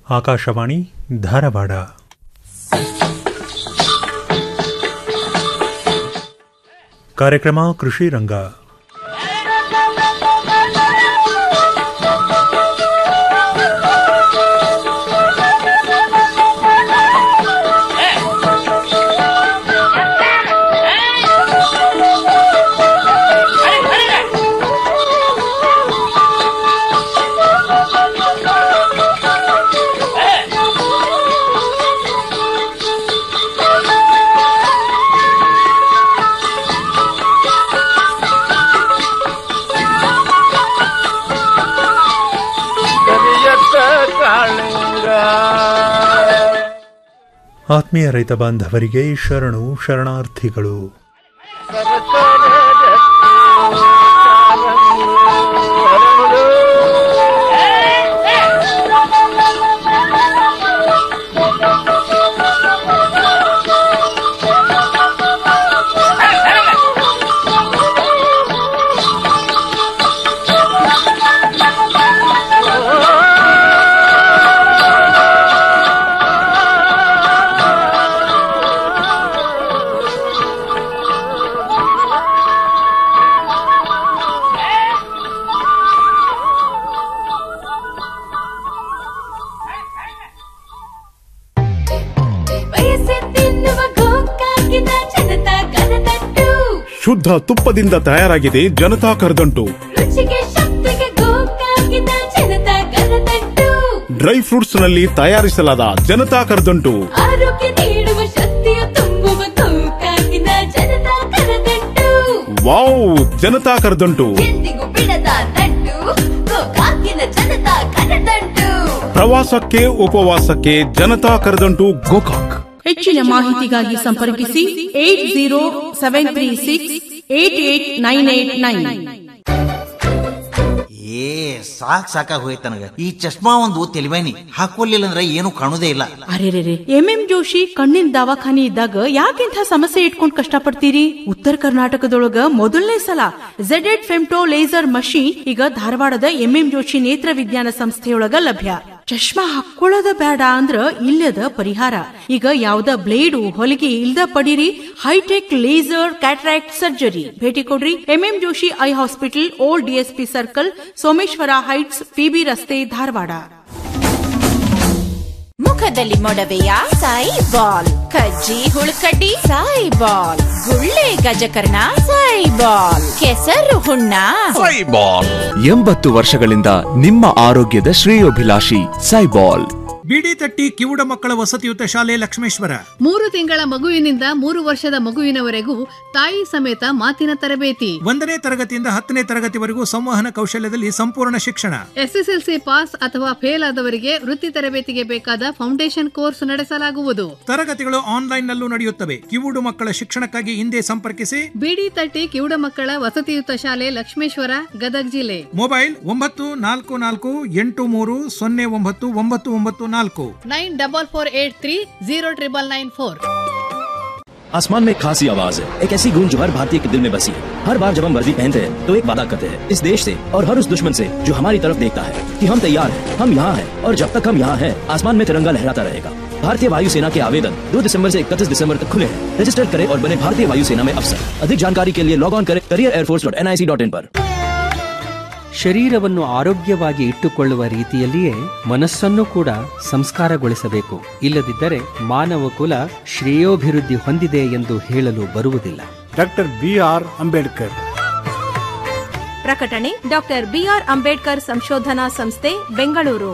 ಆಕಾಶವಾಣಿ ಧಾರವಾಡ ಕಾರ್ಯಕ್ರಮ ಕೃಷಿ ರಂಗ ಕರಿಯತ್ತ ಕಾಳಿಂಗ ಆತ್ಮೀಯ ರೈತ ಬಾಂಧವರಿಗೆ ಶರಣು ಶರಣಾರ್ಥಿಗಳು ಸರಸರ ಗಟ್ಟಿ ಕಾಲಂಗು ಹರಳು. ಬಯಸುತ್ತಿನ್ನುವ ಗೋಕಾಕಿನ ಜನತಾ ಕನತಟ್ಟು ಶುದ್ಧ ತುಪ್ಪದಿಂದ ತಯಾರಾಗಿದೆ ಜನತಾ ಕರ್ದಂಟು ರುಚಿಗೆ ಶಕ್ತಿಗೆ ಗೋಕಾಕಿನ ಜನತಾ ಕನತಟ್ಟು ಡ್ರೈ ಫ್ರೂಟ್ಸ್ ನಲ್ಲಿ ತಯಾರಿಸಲಾದ ಜನತಾ ಕರ್ದಂಟು ಆರೋಗ್ಯ ನೀಡುವ ಶಕ್ತಿಯ ತುಂಬುವ ಗೋಕಾಕಿನ ಜನತಾ ಕನತಟ್ಟು ವಾವ್ ಜನತಾ ಕರ್ದಂಟು ಎಂದಿಗೂ ಬಿಡದ ನಂಟು ಗೋಕಾಕಿನ ಜನತಾ ಕನತಟ್ಟು ಪ್ರವಾಸಕ್ಕೆ ಉಪವಾಸಕ್ಕೆ ಜನತಾ ಕರ್ದಂಟು ಗೋಕಾಕ್ ಹೆಚ್ಚಿನ ಮಾಹಿತಿಗಾಗಿ ಸಂಪರ್ಕಿಸಿ eight zero seven three six eight eight nine eight nine ಏ ಸಾಕ್ ಸಾಕಾಗ್ ಹೋಯ್ತು ನನಗ ಈ ಚಶ್ಮಾ ಒಂದು ತೆಲಿವೇನಿ ಹಾಕೊಲ್ಲಿಲ್ಲ ಅಂದ್ರೆ ಏನು ಕಾಣುದೇ ಇಲ್ಲ ಅರೆರೆರೆ ಎಂ ಎಂ ಜೋಶಿ ಕಣ್ಣಿನ ದವಾಖಾನಿ ಇದ್ದಾಗ ಯಾಕಿಂಥ ಸಮಸ್ಯೆ ಇಟ್ಕೊಂಡ್ ಕಷ್ಟಪಡ್ತೀರಿ ಉತ್ತರ ಕರ್ನಾಟಕದೊಳಗ ಮೊದಲನೇ ಸಲ ಝೆಡ್ ಎಡ್ ಫೆಮ್ಟೋ ಲೇಸರ್ ಮಷೀನ್ ಈಗ ಧಾರವಾಡದ ಎಂ ಎಂ ಜೋಶಿ ನೇತ್ರ ವಿಜ್ಞಾನ ಸಂಸ್ಥೆಯೊಳಗ ಲಭ್ಯ ಚಶ್ಮಾ ಹಾಕೊಳ್ಳೋದ ಬೇಡ ಅಂದ್ರ ಇಲ್ಲದ ಪರಿಹಾರ ಈಗ ಯಾವ್ದ ಬ್ಲೇಡು ಹೊಲಿಗೆ ಇಲ್ದ ಪಡೀರಿ ಹೈಟೆಕ್ ಲೇಸರ್ ಕ್ಯಾಟ್ರಾಕ್ಟ್ ಸರ್ಜರಿ ಭೇಟಿ ಕೊಡ್ರಿ MM Joshi eye hospital old DSP circle Someshwara heights PB ರಸ್ತೆ ಧಾರವಾಡ ಮುಖದಲ್ಲಿ ಮೊಡವೆಯ ಸಾಯಿ ಬಾಲ್ ಕಜ್ಜಿ ಹುಳುಕಡ್ಡಿ ಸಾಯಿ ಬಾಲ್ ಗುಳ್ಳೆ ಗಜಕರ್ಣ ಸಾಯಿ ಬಾಲ್ ಕೆಸರು ಹುಣ್ಣ ಎಂಬತ್ತು ವರ್ಷಗಳಿಂದ ನಿಮ್ಮ ಆರೋಗ್ಯದ ಶ್ರೇಯೋಭಿಲಾಷಿ ಸೈಬಾಲ್ ಬಿಡಿ ತಟ್ಟಿ ಕಿವುಡ ಮಕ್ಕಳ ವಸತಿಯುತ ಶಾಲೆ ಲಕ್ಷ್ಮೇಶ್ವರ ಮೂರು ತಿಂಗಳ ಮಗುವಿನಿಂದ ಮೂರು ವರ್ಷದ ಮಗುವಿನವರೆಗೂ ತಾಯಿ ಸಮೇತ ಮಾತಿನ ತರಬೇತಿ ಒಂದನೇ ತರಗತಿಯಿಂದ ಹತ್ತನೇ ತರಗತಿವರೆಗೂ ಸಂವಹನ ಕೌಶಲ್ಯದಲ್ಲಿ ಸಂಪೂರ್ಣ ಶಿಕ್ಷಣ ಎಸ್ಎಸ್ಎಲ್ಸಿ ಪಾಸ್ ಅಥವಾ ಫೇಲ್ ಆದವರಿಗೆ ವೃತ್ತಿ ತರಬೇತಿಗೆ ಬೇಕಾದ ಫೌಂಡೇಶನ್ ಕೋರ್ಸ್ ನಡೆಸಲಾಗುವುದು ತರಗತಿಗಳು ಆನ್ಲೈನ್ ನಲ್ಲೂ ನಡೆಯುತ್ತವೆ ಕಿವುಡು ಮಕ್ಕಳ ಶಿಕ್ಷಣಕ್ಕಾಗಿ ಹಿಂದೆ ಸಂಪರ್ಕಿಸಿ ಬಿಡಿ ತಟ್ಟಿ ಕಿವುಡ ಮಕ್ಕಳ ವಸತಿಯುತ ಶಾಲೆ ಲಕ್ಷ್ಮೇಶ್ವರ ಗದಗ್ ಜಿಲ್ಲೆ ಮೊಬೈಲ್ ಒಂಬತ್ತು ನಾಲ್ಕು ನಾಲ್ಕು ಎಂಟು ಮೂರು ಸೊನ್ನೆ ಒಂಬತ್ತು ಒಂಬತ್ತು ಒಂಬತ್ತು ನಾಲ್ಕು nine double four eight three zero triple nine four आसमान में एक खासी आवाज है एक ऐसी गूंज जो हर भारतीय के दिल में बसी है हर बार जब हम वर्दी पहनते हैं तो एक वादा करते हैं इस देश से और हर उस दुश्मन से जो हमारी तरफ देखता है कि हम तैयार हैं हम यहाँ हैं और जब तक हम यहाँ हैं आसमान में तिरंगा लहराता रहेगा भारतीय वायुसेना के आवेदन 2 दिसंबर से 31 दिसंबर तक खुले हैं रजिस्टर करें और बने भारतीय वायुसेना में अफसर अधिक जानकारी के लिए लॉग ऑन करें career airforce dot N I C dot in पर ಶರೀರವನ್ನು ಆರೋಗ್ಯವಾಗಿ ಇಟ್ಟುಕೊಳ್ಳುವ ರೀತಿಯಲ್ಲಿಯೇ ಮನಸ್ಸನ್ನು ಕೂಡ ಸಂಸ್ಕಾರಗೊಳಿಸಬೇಕು ಇಲ್ಲದಿದ್ದರೆ ಮಾನವ ಕುಲ ಶ್ರೇಯೋಭಿವೃದ್ಧಿ ಹೊಂದಿದೆ ಎಂದು ಹೇಳಲು ಬರುವುದಿಲ್ಲ ಡಾಕ್ಟರ್ ಬಿ ಆರ್ ಅಂಬೇಡ್ಕರ್ ಪ್ರಕಟಣೆ ಡಾಕ್ಟರ್ ಬಿಆರ್ ಅಂಬೇಡ್ಕರ್ ಸಂಶೋಧನಾ ಸಂಸ್ಥೆ ಬೆಂಗಳೂರು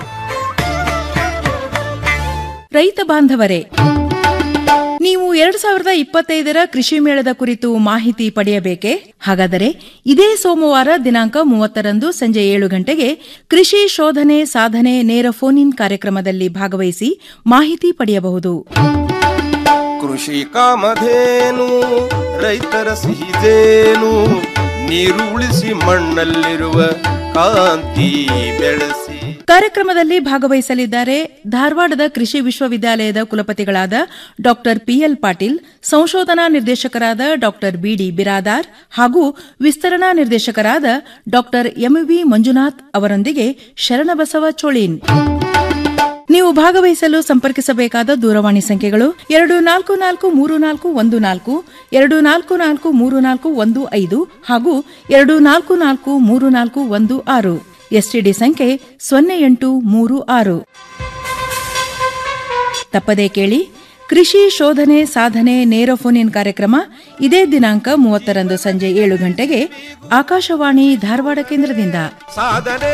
ರೈತ ಬಾಂಧವರೇ ನೀವು ಎರಡ್ ಸಾವಿರದ ಇಪ್ಪತ್ತೈದರ ಕೃಷಿ ಮೇಳದ ಕುರಿತು ಮಾಹಿತಿ ಪಡೆಯಬೇಕೆ ಹಾಗಾದರೆ ಇದೇ ಸೋಮವಾರ ದಿನಾಂಕ ಮೂವತ್ತರಂದು ಸಂಜೆ ಏಳು ಗಂಟೆಗೆ ಕೃಷಿ ಶೋಧನೆ ಸಾಧನೆ ನೇರ ಫೋನ್ ಇನ್ ಕಾರ್ಯಕ್ರಮದಲ್ಲಿ ಭಾಗವಹಿಸಿ ಮಾಹಿತಿ ಪಡೆಯಬಹುದು ಕೃಷಿ ಕಾಮಧೇನು ರೈತರ ಸಿಹಿದೇನು ನೀರು ಉಳಿಸಿ ಮಣ್ಣಲ್ಲಿರುವ ಕಾಂತಿ ಬೆಳೆಸಿ ಕಾರ್ಯಕ್ರಮದಲ್ಲಿ ಭಾಗವಹಿಸಲಿದ್ದಾರೆ ಧಾರವಾಡದ ಕೃಷಿ ವಿಶ್ವವಿದ್ಯಾಲಯದ ಕುಲಪತಿಗಳಾದ ಡಾಕ್ಟರ್ ಪಿಎಲ್ ಪಾಟೀಲ್ ಸಂಶೋಧನಾ ನಿರ್ದೇಶಕರಾದ ಡಾಕ್ಟರ್ ಬಿಡಿ ಬಿರಾದಾರ್ ಹಾಗೂ ವಿಸ್ತರಣಾ ನಿರ್ದೇಶಕರಾದ ಡಾಕ್ಟರ್ ಎಂವಿ ಮಂಜುನಾಥ್ ಅವರೊಂದಿಗೆ ಶರಣಬಸವ ಚೋಳಿನ್ ನೀವು ನೀವು ಭಾಗವಹಿಸಲು ಸಂಪರ್ಕಿಸಬೇಕಾದ ದೂರವಾಣಿ ಸಂಖ್ಯೆಗಳು ಎರಡು ನಾಲ್ಕು ನಾಲ್ಕು ಮೂರು ನಾಲ್ಕು ಒಂದು ನಾಲ್ಕು ಎರಡು ನಾಲ್ಕು ನಾಲ್ಕು ಮೂರು ನಾಲ್ಕು ಒಂದು ಐದು ಹಾಗೂ ಎರಡು ನಾಲ್ಕು ನಾಲ್ಕು ಮೂರು ನಾಲ್ಕು ಒಂದು ಆರು ಎಸ್ಟಿಡಿ ಸಂಖ್ಯೆ ಸೊನ್ನೆ ಎಂಟು ಮೂರು ಆರು ತಪ್ಪದೇ ಕೇಳಿ ಕೃಷಿ ಶೋಧನೆ ಸಾಧನೆ ನೇರ ಫೋನ್ ಇನ್ ಕಾರ್ಯಕ್ರಮ ಇದೇ ದಿನಾಂಕ ಮೂವತ್ತರಂದು ಸಂಜೆ ಏಳು ಗಂಟೆಗೆ ಆಕಾಶವಾಣಿ ಧಾರವಾಡ ಕೇಂದ್ರದಿಂದ ಸಾಧನೆ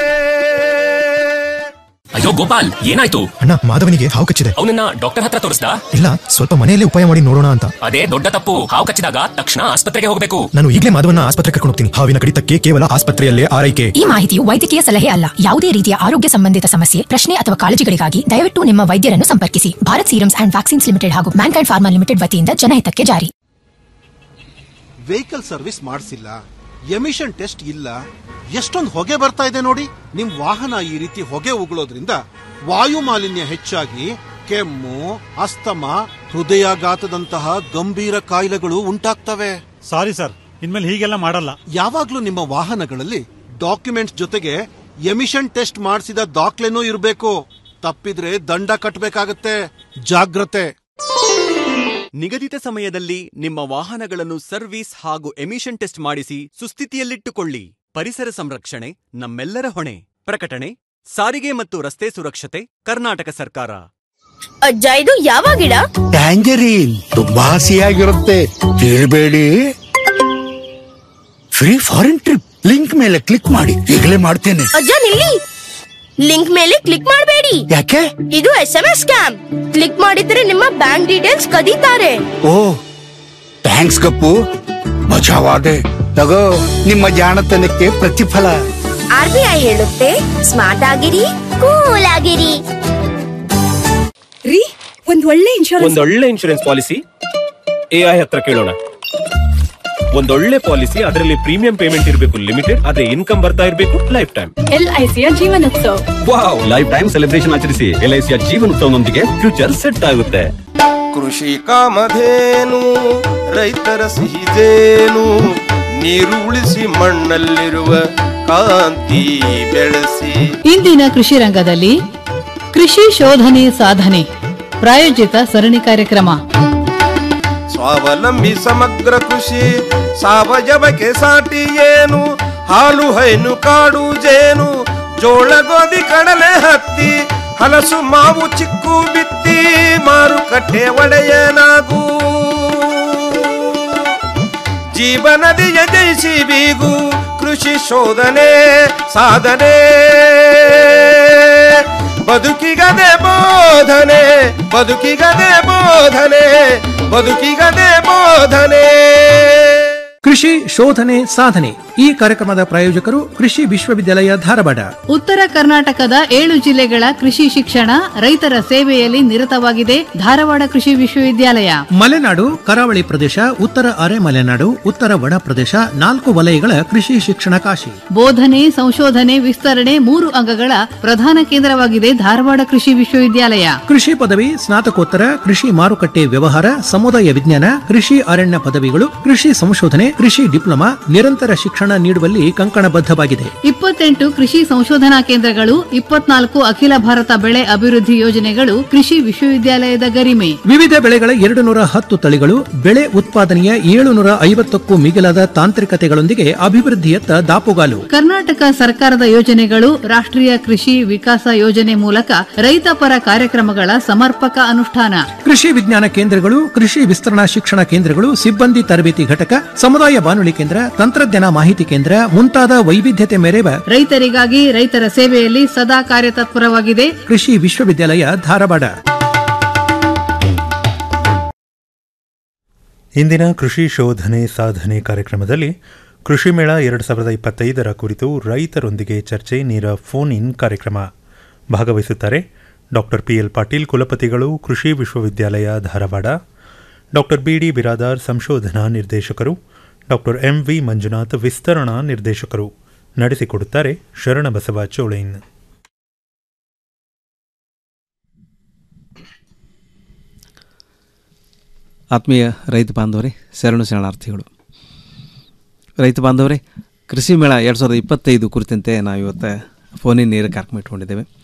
ಅಯ್ಯೋ ಗೋಪಾಲ್ ಏನಾಯ್ತು ಅಣ್ಣ ಮಾಧವನಿಗೆ ಹಾವು ಕಚ್ಚಿದೆ ಅವನನ್ನ ಡಾಕ್ಟರ್ ಹತ್ರ ತೋರಿಸ್ದ ಇಲ್ಲ ಸ್ವಲ್ಪ ಮನೆಯಲ್ಲೇ ಉಪಾಯ ಮಾಡಿ ನೋಡೋಣ ಅಂತ ಅದೇ ದೊಡ್ಡ ತಪ್ಪು ಹಾವು ಕಚ್ಚಿದಾಗ ತಕ್ಷಣ ಆಸ್ಪತ್ರೆಗೆ ಹೋಗ್ಬೇಕು ನಾನು ಈಗಲೇ ಮಾಧವನ ಆಸ್ಪತ್ರೆ ಕರ್ಕೊಂಡು ಹೋಗ್ತೀನಿ ಹಾವಿನ ಕಡಿತಕ್ಕೆ ಕೇವಲ ಆಸ್ಪತ್ರೆಯಲ್ಲೇ ಆರೈಕೆ ಈ ಮಾಹಿತಿಯು ವೈದ್ಯಕೀಯ ಸಲಹೆ ಅಲ್ಲ ಯಾವುದೇ ರೀತಿಯ ಆರೋಗ್ಯ ಸಂಬಂಧಿತ ಸಮಸ್ಯೆ ಪ್ರಶ್ನೆ ಅಥವಾ ಕಾಳಜಿಗಳಿಗಾಗಿ ದಯವಿಟ್ಟು ನಿಮ್ಮ ವೈದ್ಯರನ್ನು ಸಂಪರ್ಕಿಸಿ Bharat serums and vaccines limited ಹಾಗೂ ಮ್ಯಾನ್ಕೈಂಡ್ ಫಾರ್ಮಾ ಲಿಮಿಟೆಡ್ ವತಿಯಿಂದ ಜನಹಿತಕ್ಕೆ ಜಾರಿ ವೆಹಿಕಲ್ ಸರ್ವಿಸ್ ಮಾಡಿಸಿಲ್ಲ ಎಮಿಷನ್ ಟೆಸ್ಟ್ ಇಲ್ಲ ಎಷ್ಟೊಂದು ಹೊಗೆ ಬರ್ತಾ ಇದೆ ನೋಡಿ ನಿಮ್ ವಾಹನ ಈ ರೀತಿ ಹೊಗೆ ಉಗುಳೋದ್ರಿಂದ ವಾಯು ಮಾಲಿನ್ಯ ಹೆಚ್ಚಾಗಿ ಕೆಮ್ಮು ಅಸ್ತಮ ಹೃದಯಾಘಾತದಂತಹ ಗಂಭೀರ ಕಾಯಿಲೆಗಳು ಉಂಟಾಗ್ತವೆ ಸಾರಿ ಸರ್ ಇನ್ಮೇಲೆ ಹೀಗೆಲ್ಲ ಮಾಡಲ್ಲ ಯಾವಾಗ್ಲೂ ನಿಮ್ಮ ವಾಹನಗಳಲ್ಲಿ ಡಾಕ್ಯುಮೆಂಟ್ಸ್ ಜೊತೆಗೆ ಎಮಿಷನ್ ಟೆಸ್ಟ್ ಮಾಡಿಸಿದ ದಾಖಲೆನೂ ಇರಬೇಕು ತಪ್ಪಿದ್ರೆ ದಂಡ ಕಟ್ಟಬೇಕಾಗತ್ತೆ ಜಾಗ್ರತೆ ನಿಗದಿತ ಸಮಯದಲ್ಲಿ ನಿಮ್ಮ ವಾಹನಗಳನ್ನು ಸರ್ವಿಸ್ ಹಾಗೂ ಎಮಿಷನ್ ಟೆಸ್ಟ್ ಮಾಡಿಸಿ ಸುಸ್ಥಿತಿಯಲ್ಲಿಟ್ಟುಕೊಳ್ಳಿ ಪರಿಸರ ಸಂರಕ್ಷಣೆ ನಮ್ಮೆಲ್ಲರ ಹೊಣೆ ಪ್ರಕಟಣೆ ಸಾರಿಗೆ ಮತ್ತು ರಸ್ತೆ ಸುರಕ್ಷತೆ ಕರ್ನಾಟಕ ಸರ್ಕಾರ ಅಜ್ಜ ಇದು ಯಾವ ಗಿಡ ಟ್ಯಾಂಜರೀನ್ ತುಂಬಾ ಹಸಿಯಾಗಿರುತ್ತೆ ಕೇಳಬೇಡಿ ಫ್ರೀ ಫಾರಿನ್ ಟ್ರಿಪ್ ಲಿಂಕ್ ಮೇಲೆ ಕ್ಲಿಕ್ ಮಾಡಿ ಈಗಲೇ ಮಾಡ್ತೇನೆ ಅಜ್ಜ ನಿಲ್ಲಿ ಲಿಂಕ್ ಮೇಲೆ ಕ್ಲಿಕ್ ಮಾಡಬೇಡಿ ಯಾಕೆ ಇದು S M S scam click ಮಾಡಿದ್ರೆ ನಿಮ್ಮ ಬ್ಯಾಂಕ್ ಡೀಟೇಲ್ಸ್ ಕದೀತಾರೆ ಓ ಥ್ಯಾಂಕ್ಸ್ ಗಪ್ಪು ಮಜಾವಾದೆ ತಗೋ ನಿಮ್ಮ ಜಾಣತನಕ್ಕೆ ಪ್ರತಿಫಲ ಆರ್ ಬಿ ಐ ಹೇಳುತ್ತೆ ಸ್ಮಾರ್ಟ್ ಆಗಿರಿ ಕೂಲ್ ಆಗಿರಿ ರೀ ಒಂದ್ ಒಳ್ಳೆ ಇನ್ಶೂರೆನ್ಸ್ ಒಂದೊಳ್ಳೆ ಇನ್ಶೂರೆನ್ಸ್ ಪಾಲಿಸಿ ಎಐ ಹತ್ರ ಕೇಳೋಣ ಒಂದೊಳ್ಳೆ ಪಾಲಿಸಿ ಅದರಲ್ಲಿ ಪ್ರೀಮಿಯಂ ಪೇಮೆಂಟ್ ಇರಬೇಕು ಲಿಮಿಟೆಡ್ ಅದೇ ಇನ್ಕಮ್ ಬರ್ತಾ ಇರಬೇಕು ಲೈಫ್ ಟೈಮ್ ಎಲ್ ಐ ಸಿಯ ಜೀವನೋತ್ಸವ ವಾವ್ ಲೈಫ್ ಟೈಮ್ ಸೆಲೆಬ್ರೇಷನ್ ಆಚರಿಸಿ ಎಲ್ಐಸಿಯ ಜೀವನೋತ್ಸವನೊಂದಿಗೆ ಫ್ಯೂಚರ್ ಸೆಟ್ ಆಗುತ್ತೆ ಕೃಷಿ ಕಾಮಧೇನು ರೈತರ ಸಿಹಿದೇನು ನೀರು ಉಳಿಸಿ ಮಣ್ಣಲ್ಲಿರುವ ಕಾಂತಿ ಬೆಳೆಸಿ ಇಂದಿನ ಕೃಷಿ ರಂಗದಲ್ಲಿ ಕೃಷಿ ಶೋಧನೆ ಸಾಧನೆ ಪ್ರಾಯೋಜಿತ ಸರಣಿ ಕಾರ್ಯಕ್ರಮ ಸ್ವಾವಲಂಬಿ ಸಮಗ್ರ ಕೃಷಿ ಸಾವಯವಕ್ಕೆ ಸಾಟಿ ಏನು ಹಾಲು ಹೈನು ಕಾಡು ಜೇನು ಜೋಳ ಗೋಧಿ ಕಡಲೆ ಹತ್ತಿ ಹಲಸು ಮಾವು ಚಿಕ್ಕು ಬಿತ್ತಿ ಮಾರುಕಟ್ಟೆ ಒಡೆಯನಾಗು ಜೀವನದಿಯ ಜಯಿಸಿ ಬೀಗು ಕೃಷಿ ಶೋಧನೆ ಸಾಧನೆ ಬದುಕಿಗದೆ ಬೋಧನೆ ಬದುಕಿಗದೆ ಬೋಧನೆ ಬದುಕಿಗದೆ ಬೋಧನೆ ಕೃಷಿ ಶೋಧನೆ ಸಾಧನೆ ಈ ಕಾರ್ಯಕ್ರಮದ ಪ್ರಾಯೋಜಕರು ಕೃಷಿ ವಿಶ್ವವಿದ್ಯಾಲಯ ಧಾರವಾಡ ಉತ್ತರ ಕರ್ನಾಟಕದ ಏಳು ಜಿಲ್ಲೆಗಳ ಕೃಷಿ ಶಿಕ್ಷಣ ರೈತರ ಸೇವೆಯಲ್ಲಿ ನಿರತವಾಗಿದೆ ಧಾರವಾಡ ಕೃಷಿ ವಿಶ್ವವಿದ್ಯಾಲಯ ಮಲೆನಾಡು ಕರಾವಳಿ ಪ್ರದೇಶ ಉತ್ತರ ಅರೆ ಮಲೆನಾಡು ಉತ್ತರ ಒಣ ಪ್ರದೇಶ ನಾಲ್ಕು ವಲಯಗಳ ಕೃಷಿ ಶಿಕ್ಷಣ ಕಾಶಿ ಬೋಧನೆ ಸಂಶೋಧನೆ ವಿಸ್ತರಣೆ ಮೂರು ಅಂಗಗಳ ಪ್ರಧಾನ ಕೇಂದ್ರವಾಗಿದೆ ಧಾರವಾಡ ಕೃಷಿ ವಿಶ್ವವಿದ್ಯಾಲಯ ಕೃಷಿ ಪದವಿ ಸ್ನಾತಕೋತ್ತರ ಕೃಷಿ ಮಾರುಕಟ್ಟೆ ವ್ಯವಹಾರ ಸಮುದಾಯ ವಿಜ್ಞಾನ ಕೃಷಿ ಅರಣ್ಯ ಪದವಿಗಳು ಕೃಷಿ ಸಂಶೋಧನೆ ಕೃಷಿ ಡಿಪ್ಲೊಮಾ ನಿರಂತರ ಶಿಕ್ಷಣ ನೀಡುವಲ್ಲಿ ಕಂಕಣಬದ್ಧವಾಗಿದೆ ಇಪ್ಪತ್ತೆಂಟು ಕೃಷಿ ಸಂಶೋಧನಾ ಕೇಂದ್ರಗಳು ಇಪ್ಪತ್ನಾಲ್ಕು ಅಖಿಲ ಭಾರತ ಬೆಳೆ ಅಭಿವೃದ್ಧಿ ಯೋಜನೆಗಳು ಕೃಷಿ ವಿಶ್ವವಿದ್ಯಾಲಯದ ಗರಿಮೆ ವಿವಿಧ ಬೆಳೆಗಳ ಎರಡು ನೂರ ಹತ್ತು ತಳಿಗಳು ಬೆಳೆ ಉತ್ಪಾದನೆಯ ಏಳುನೂರ ಐವತ್ತಕ್ಕೂ ಮಿಗಿಲಾದ ತಾಂತ್ರಿಕತೆಗಳೊಂದಿಗೆ ಅಭಿವೃದ್ಧಿಯತ್ತ ದಾಪುಗಾಲು ಕರ್ನಾಟಕ ಸರ್ಕಾರದ ಯೋಜನೆಗಳು ರಾಷ್ಟ್ರೀಯ ಕೃಷಿ ವಿಕಾಸ ಯೋಜನೆ ಮೂಲಕ ರೈತ ಪರ ಕಾರ್ಯಕ್ರಮಗಳ ಸಮರ್ಪಕ ಅನುಷ್ಠಾನ ಕೃಷಿ ವಿಜ್ಞಾನ ಕೇಂದ್ರಗಳು ಕೃಷಿ ವಿಸ್ತರಣಾ ಶಿಕ್ಷಣ ಕೇಂದ್ರಗಳು ಸಿಬ್ಬಂದಿ ತರಬೇತಿ ಘಟಕ ಸಮುದಾಯ ಬಾನುಲಿ ಕೇಂದ್ರ ತಂತ್ರಜ್ಞಾನ ಮಾಹಿತಿ ಕೇಂದ್ರ ಮುಂತಾದ ವೈವಿಧ್ಯತೆ ಮೆರೆವ ರೈತರಿಗಾಗಿ ರೈತರ ಸೇವೆಯಲ್ಲಿ ಸದಾ ಕಾರ್ಯತತ್ಪರವಾಗಿದೆ ಕೃಷಿ ವಿಶ್ವವಿದ್ಯಾಲಯ ಧಾರವಾಡ ಇಂದಿನ ಕೃಷಿ ಶೋಧನೆ ಸಾಧನೆ ಕಾರ್ಯಕ್ರಮದಲ್ಲಿ ಕೃಷಿ ಮೇಳ ಎರಡು ಸಾವಿರದ ಇಪ್ಪತ್ತೈದರ ಕುರಿತು ರೈತರೊಂದಿಗೆ ಚರ್ಚೆ ನೇರ ಫೋನ್ ಇನ್ ಕಾರ್ಯಕ್ರಮ ಭಾಗವಹಿಸುತ್ತಾರೆ ಡಾಕ್ಟರ್ ಪಿ ಎಲ್ ಪಾಟೀಲ್ ಕುಲಪತಿಗಳು ಕೃಷಿ ವಿಶ್ವವಿದ್ಯಾಲಯ Dharwad doctor B D Biradar ಸಂಶೋಧನಾ ನಿರ್ದೇಶಕರು ಡಾಕ್ಟರ್ ಎಂ ವಿ ಮಂಜುನಾಥ್ ವಿಸ್ತರಣಾ ನಿರ್ದೇಶಕರು ನಡೆಸಿಕೊಡುತ್ತಾರೆ ಶರಣಬಸವ ಚೋಳೈನ್ ಆತ್ಮೀಯ ರೈತ ಬಾಂಧವರೇ ಶರಣು ಶರಣಾರ್ಥಿಗಳು ರೈತ ಬಾಂಧವರೇ ಕೃಷಿ ಮೇಳ ಎರಡು ಸಾವಿರದ ಇಪ್ಪತ್ತೈದು ಕುರಿತಂತೆ ನಾವು ಇವತ್ತು ಫೋನಿನ ನೇರ ಕಾರ್ಯಕ್ರಮ ಇಟ್ಕೊಂಡಿದ್ದೇವೆ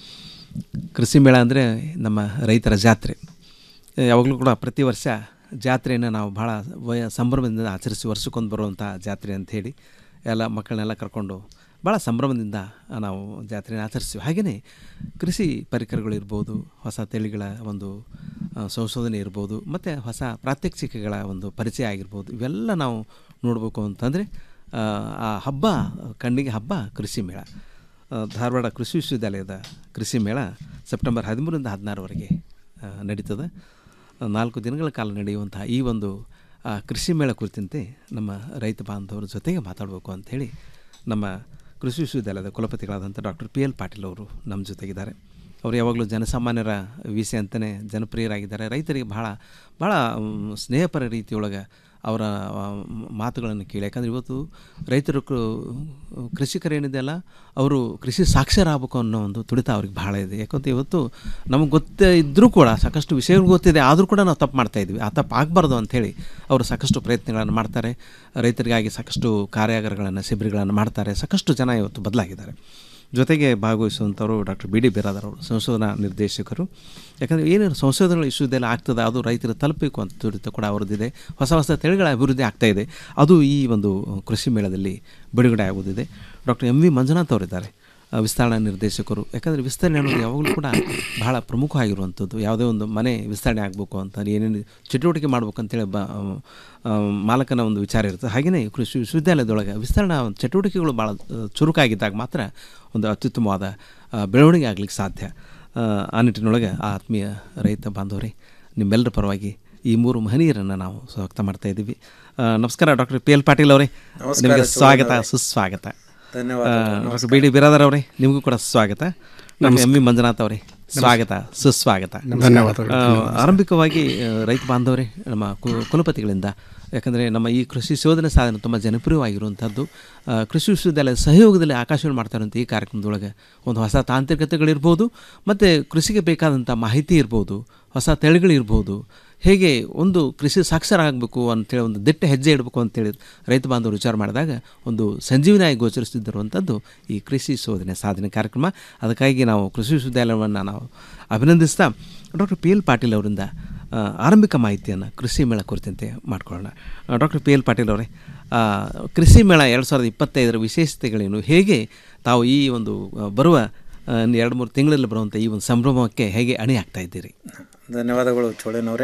ಕೃಷಿ ಮೇಳ ಅಂದರೆ ನಮ್ಮ ರೈತರ ಜಾತ್ರೆ ಯಾವಾಗಲೂ ಕೂಡ ಪ್ರತಿ ವರ್ಷ ಜಾತ್ರೆಯನ್ನು ನಾವು ಭಾಳ ವಯ ಸಂಭ್ರಮದಿಂದ ಆಚರಿಸಿ ವರ್ಷಕ್ಕೊಂದು ಬರುವಂಥ ಜಾತ್ರೆ ಅಂಥೇಳಿ ಎಲ್ಲ ಮಕ್ಕಳನ್ನೆಲ್ಲ ಕರ್ಕೊಂಡು ಭಾಳ ಸಂಭ್ರಮದಿಂದ ನಾವು ಜಾತ್ರೆನ ಆಚರಿಸ್ತೀವಿ ಹಾಗೆಯೇ ಕೃಷಿ ಪರಿಕರಗಳಿರ್ಬೋದು ಹೊಸ ತಳಿಗಳ ಒಂದು ಆ, ಸಂಶೋಧನೆ ಇರ್ಬೋದು ಮತ್ತು ಹೊಸ ಪ್ರಾತ್ಯಕ್ಷಿಕೆಗಳ ಒಂದು ಪರಿಚಯ ಆಗಿರ್ಬೋದು ಇವೆಲ್ಲ ನಾವು ನೋಡಬೇಕು ಅಂತಂದರೆ ಆ, ಆ ಹಬ್ಬ ಕಣ್ಣಿಗೆ ಹಬ್ಬ ಕೃಷಿ ಮೇಳ ಆ, ಧಾರವಾಡ ಕೃಷಿ ವಿಶ್ವವಿದ್ಯಾಲಯದ ಕೃಷಿ ಮೇಳ ಸೆಪ್ಟೆಂಬರ್ ಹದಿಮೂರರಿಂದ ಹದಿನಾರವರೆಗೆ ಆ, ನಡೀತದೆ ಆ, ನಾಲ್ಕು ದಿನಗಳ ಕಾಲ ನಡೆಯುವಂತಹ ಈ ಒಂದು ಆ, ಕೃಷಿ ಮೇಳ ಕುರಿತಂತೆ ನಮ್ಮ ರೈತ ಬಾಂಧವರ ಜೊತೆಗೆ ಮಾತಾಡಬೇಕು ಅಂಥೇಳಿ ನಮ್ಮ ಕೃಷಿ ವಿಶ್ವವಿದ್ಯಾಲಯದ ಕುಲಪತಿಗಳಾದಂಥ ಡಾಕ್ಟರ್ ಪಿ ಎಲ್ ಪಾಟೀಲ್ ಅವರು ನಮ್ಮ ಜೊತೆಗಿದ್ದಾರೆ ಅವರು ಯಾವಾಗಲೂ ಜನಸಾಮಾನ್ಯರ ವಿಷಯ ಅಂತಲೇ ಜನಪ್ರಿಯರಾಗಿದ್ದಾರೆ ರೈತರಿಗೆ ಭಾಳ ಭಾಳ ಮ್, ಸ್ನೇಹಪರ ರೀತಿಯೊಳಗೆ ಅವರ ಆ, ಮ್, ಮಾತುಗಳನ್ನು ಕೇಳಿ ಯಾಕಂದರೆ ಇವತ್ತು ರೈತರು ಕೃ- ಕೃಷಿಕರೇನಿದೆಯಲ್ಲ ಅವರು ಕೃಷಿ ಸಾಕ್ಷರ ಆಗಬೇಕು ಅನ್ನೋ ಒಂದು ತುಡಿತ ಅವ್ರಿಗೆ ಭಾಳ ಇದೆ ಯಾಕಂತ ಇವತ್ತು ನಮಗೆ ಗೊತ್ತೇ ಇದ್ದರೂ ಕೂಡ ಸಾಕಷ್ಟು ವಿಷಯಗಳು ಗೊತ್ತಿದೆ ಆದರೂ ಕೂಡ ನಾವು ತಪ್ಪು ಮಾಡ್ತಾ ಇದ್ವಿ ಆ ತಪ್ಪು ಆಗಬಾರ್ದು ಅಂಥೇಳಿ ಅವರು ಸಾಕಷ್ಟು ಪ್ರಯತ್ನಗಳನ್ನು ಮಾಡ್ತಾರೆ ರೈತರಿಗಾಗಿ ಸಾಕಷ್ಟು ಕಾರ್ಯಾಗಾರಗಳನ್ನು ಶಿಬಿರಗಳನ್ನು ಮಾಡ್ತಾರೆ ಸಾಕಷ್ಟು ಜನ ಇವತ್ತು ಬದಲಾಗಿದ್ದಾರೆ ಜೊತೆಗೆ ಭಾಗವಹಿಸುವಂಥವರು ಡಾಕ್ಟರ್ ಬಿ ಡಿ ಬಿರಾದರ್ ಅವರು ಸಂಶೋಧನಾ ನಿರ್ದೇಶಕರು ಯಾಕಂದರೆ ಏನೇನು ಸಂಶೋಧನೆಗಳು ವಿಶ್ವವಿದ್ಯಾಲಯ ಆಗ್ತದೆ ಅದು ರೈತರ ತಲುಪಬೇಕು ಅಂತ ತುಡಿತ ಕೂಡ ಅವರದ್ದಿದೆ ಹೊಸ ಹೊಸ ತಳಿಗಳ ಅಭಿವೃದ್ಧಿ ಆಗ್ತಾ ಇದೆ ಅದು ಈ ಒಂದು ಕೃಷಿ ಮೇಳದಲ್ಲಿ ಬಿಡುಗಡೆ ಆಗುವುದಿದೆ ಡಾಕ್ಟರ್ ಎಂ ವಿ ಮಂಜುನಾಥ್ ಅವರಿದ್ದಾರೆ ಆ, ವಿಸ್ತರಣಾ ನಿರ್ದೇಶಕರು ಯಾಕಂದರೆ ವಿಸ್ತರಣೆ ಅನ್ನೋದು ಯಾವಾಗಲೂ ಕೂಡ ಬಹಳ ಪ್ರಮುಖವಾಗಿರುವಂಥದ್ದು ಯಾವುದೇ ಒಂದು ಮನೆ ವಿಸ್ತರಣೆ ಆಗಬೇಕು ಅಂತ ಏನೇನು ಚಟುವಟಿಕೆ ಮಾಡ್ಬೇಕು ಅಂತೇಳಿ ಬ ಆ, ಮಾಲಕನ ಒಂದು ವಿಚಾರ ಇರ್ತದೆ ಹಾಗೆಯೇ ಕೃಷಿ ವಿಶ್ವವಿದ್ಯಾಲಯದೊಳಗೆ ವಿಸ್ತರಣಾ ಚಟುವಟಿಕೆಗಳು ಭಾಳ ಆ, ಚುರುಕಾಗಿದ್ದಾಗ ಮಾತ್ರ ಒಂದು ಅತ್ಯುತ್ತಮವಾದ ಆ, ಬೆಳವಣಿಗೆ ಆಗಲಿಕ್ಕೆ ಸಾಧ್ಯ ಆ, ಆ ನಿಟ್ಟಿನೊಳಗೆ ಆ ಆತ್ಮೀಯ ರೈತ ಬಾಂಧವರೇ ನಿಮ್ಮೆಲ್ಲರ ಪರವಾಗಿ ಈ ಮೂರು ಮಹನೀಯರನ್ನು ನಾವು ಸ್ವಾಗತ ಮಾಡ್ತಾ ಇದ್ದೀವಿ ಆ, ನಮಸ್ಕಾರ ಡಾಕ್ಟರ್ ಪಿ ಎಲ್ ಪಾಟೀಲ್ ಅವರೇ ನಮಸ್ಕಾರ, ನಿಮಗೆ ಚೌಹಾಣ್ ಸ್ವಾಗತ ಅವರೇ. ಸುಸ್ವಾಗತ ಧನ್ಯವಾದಗಳು, ಡಾಕ್ಟರ್ ಬಿ ಡಿ ಬಿರಾದರ್ ಅವರೇ ನಿಮಗೂ ಕೂಡ ಸ್ವಾಗತ ಡಾಕ್ಟರ್ ಎಂ ವಿ ಮಂಜುನಾಥ್ ಅವರೇ ಸ್ವಾಗತ ಸುಸ್ವಾಗತ ಧನ್ಯವಾದಗಳು, ಆ, ಧನ್ಯವಾದ. ಆರಂಭಿಕವಾಗಿ ಆ, ರೈತ ಬಾಂಧವರೇ ನಮ್ಮ ಕು- ಕುಲಪತಿಗಳಿಂದ ಯಾಕಂದರೆ ನಮ್ಮ ಈ ಕೃಷಿ ಶೋಧನೆ ಸಾಧನೆ ತುಂಬ ಜನಪ್ರಿಯವಾಗಿರುವಂಥದ್ದು ಆ, ಕೃಷಿ ವಿಶ್ವವಿದ್ಯಾಲಯದ ಸಹಯೋಗದಲ್ಲಿ ಆಕಾಶವಾಣಿ ಮಾಡ್ತಾ ಇರುವಂಥ ಈ ಕಾರ್ಯಕ್ರಮದೊಳಗೆ ಒಂದು ಹೊಸ ತಾಂತ್ರಿಕತೆಗಳಿರ್ಬೋದು ಮತ್ತು ಕೃಷಿಗೆ ಬೇಕಾದಂಥ ಮಾಹಿತಿ ಇರ್ಬೋದು ಹೊಸ ತಳಿಗಳಿರ್ಬೋದು ಹೇಗೆ ಒಂದು ಕೃಷಿ ಸಾಕ್ಷರ ಆಗಬೇಕು ಅಂತೇಳಿ ಒಂದು ದಿಟ್ಟ ಹೆಜ್ಜೆ ಇಡಬೇಕು ಅಂತೇಳಿ ರೈತ ಬಾಂಧವರು ವಿಚಾರ ಮಾಡಿದಾಗ ಒಂದು ಸಂಜೀವನಾಗಿ ಗೋಚರಿಸುತ್ತಿರುವಂಥದ್ದು ಈ ಕೃಷಿ ಶೋಧನೆ ಸಾಧನೆ ಕಾರ್ಯಕ್ರಮ ಅದಕ್ಕಾಗಿ ನಾವು ಕೃಷಿ ವಿಶ್ವವಿದ್ಯಾಲಯವನ್ನು ನಾವು ಅಭಿನಂದಿಸ್ತಾ ಡಾಕ್ಟರ್ ಪಿ ಎಲ್ ಪಾಟೀಲ್ ಅವರಿಂದ ಆ, ಆರಂಭಿಕ ಮಾಹಿತಿಯನ್ನು ಕೃಷಿ ಮೇಳ ಕುರಿತಂತೆ ಮಾಡ್ಕೊಳ್ಳೋಣ ಡಾಕ್ಟರ್ ಪಿ ಎಲ್ ಪಾಟೀಲ್ ಅವರೇ ಆ, ಕೃಷಿ ಮೇಳ ಎರಡು ಸಾವಿರದ ಇಪ್ಪತ್ತೈದರ ವಿಶೇಷತೆಗಳೇನು ಹೇಗೆ ತಾವು ಈ ಒಂದು ಆ, ಬರುವ ಆ, ಇನ್ನು ಎರಡು ಮೂರು ತಿಂಗಳಲ್ಲಿ ಬರುವಂಥ ಈ ಒಂದು ಸಂಭ್ರಮಕ್ಕೆ ಹೇಗೆ ಅಣಿ ಆಗ್ತಾ ಇದ್ದೀರಿ ಧನ್ಯವಾದಗಳು ಚೋಳನವರೇ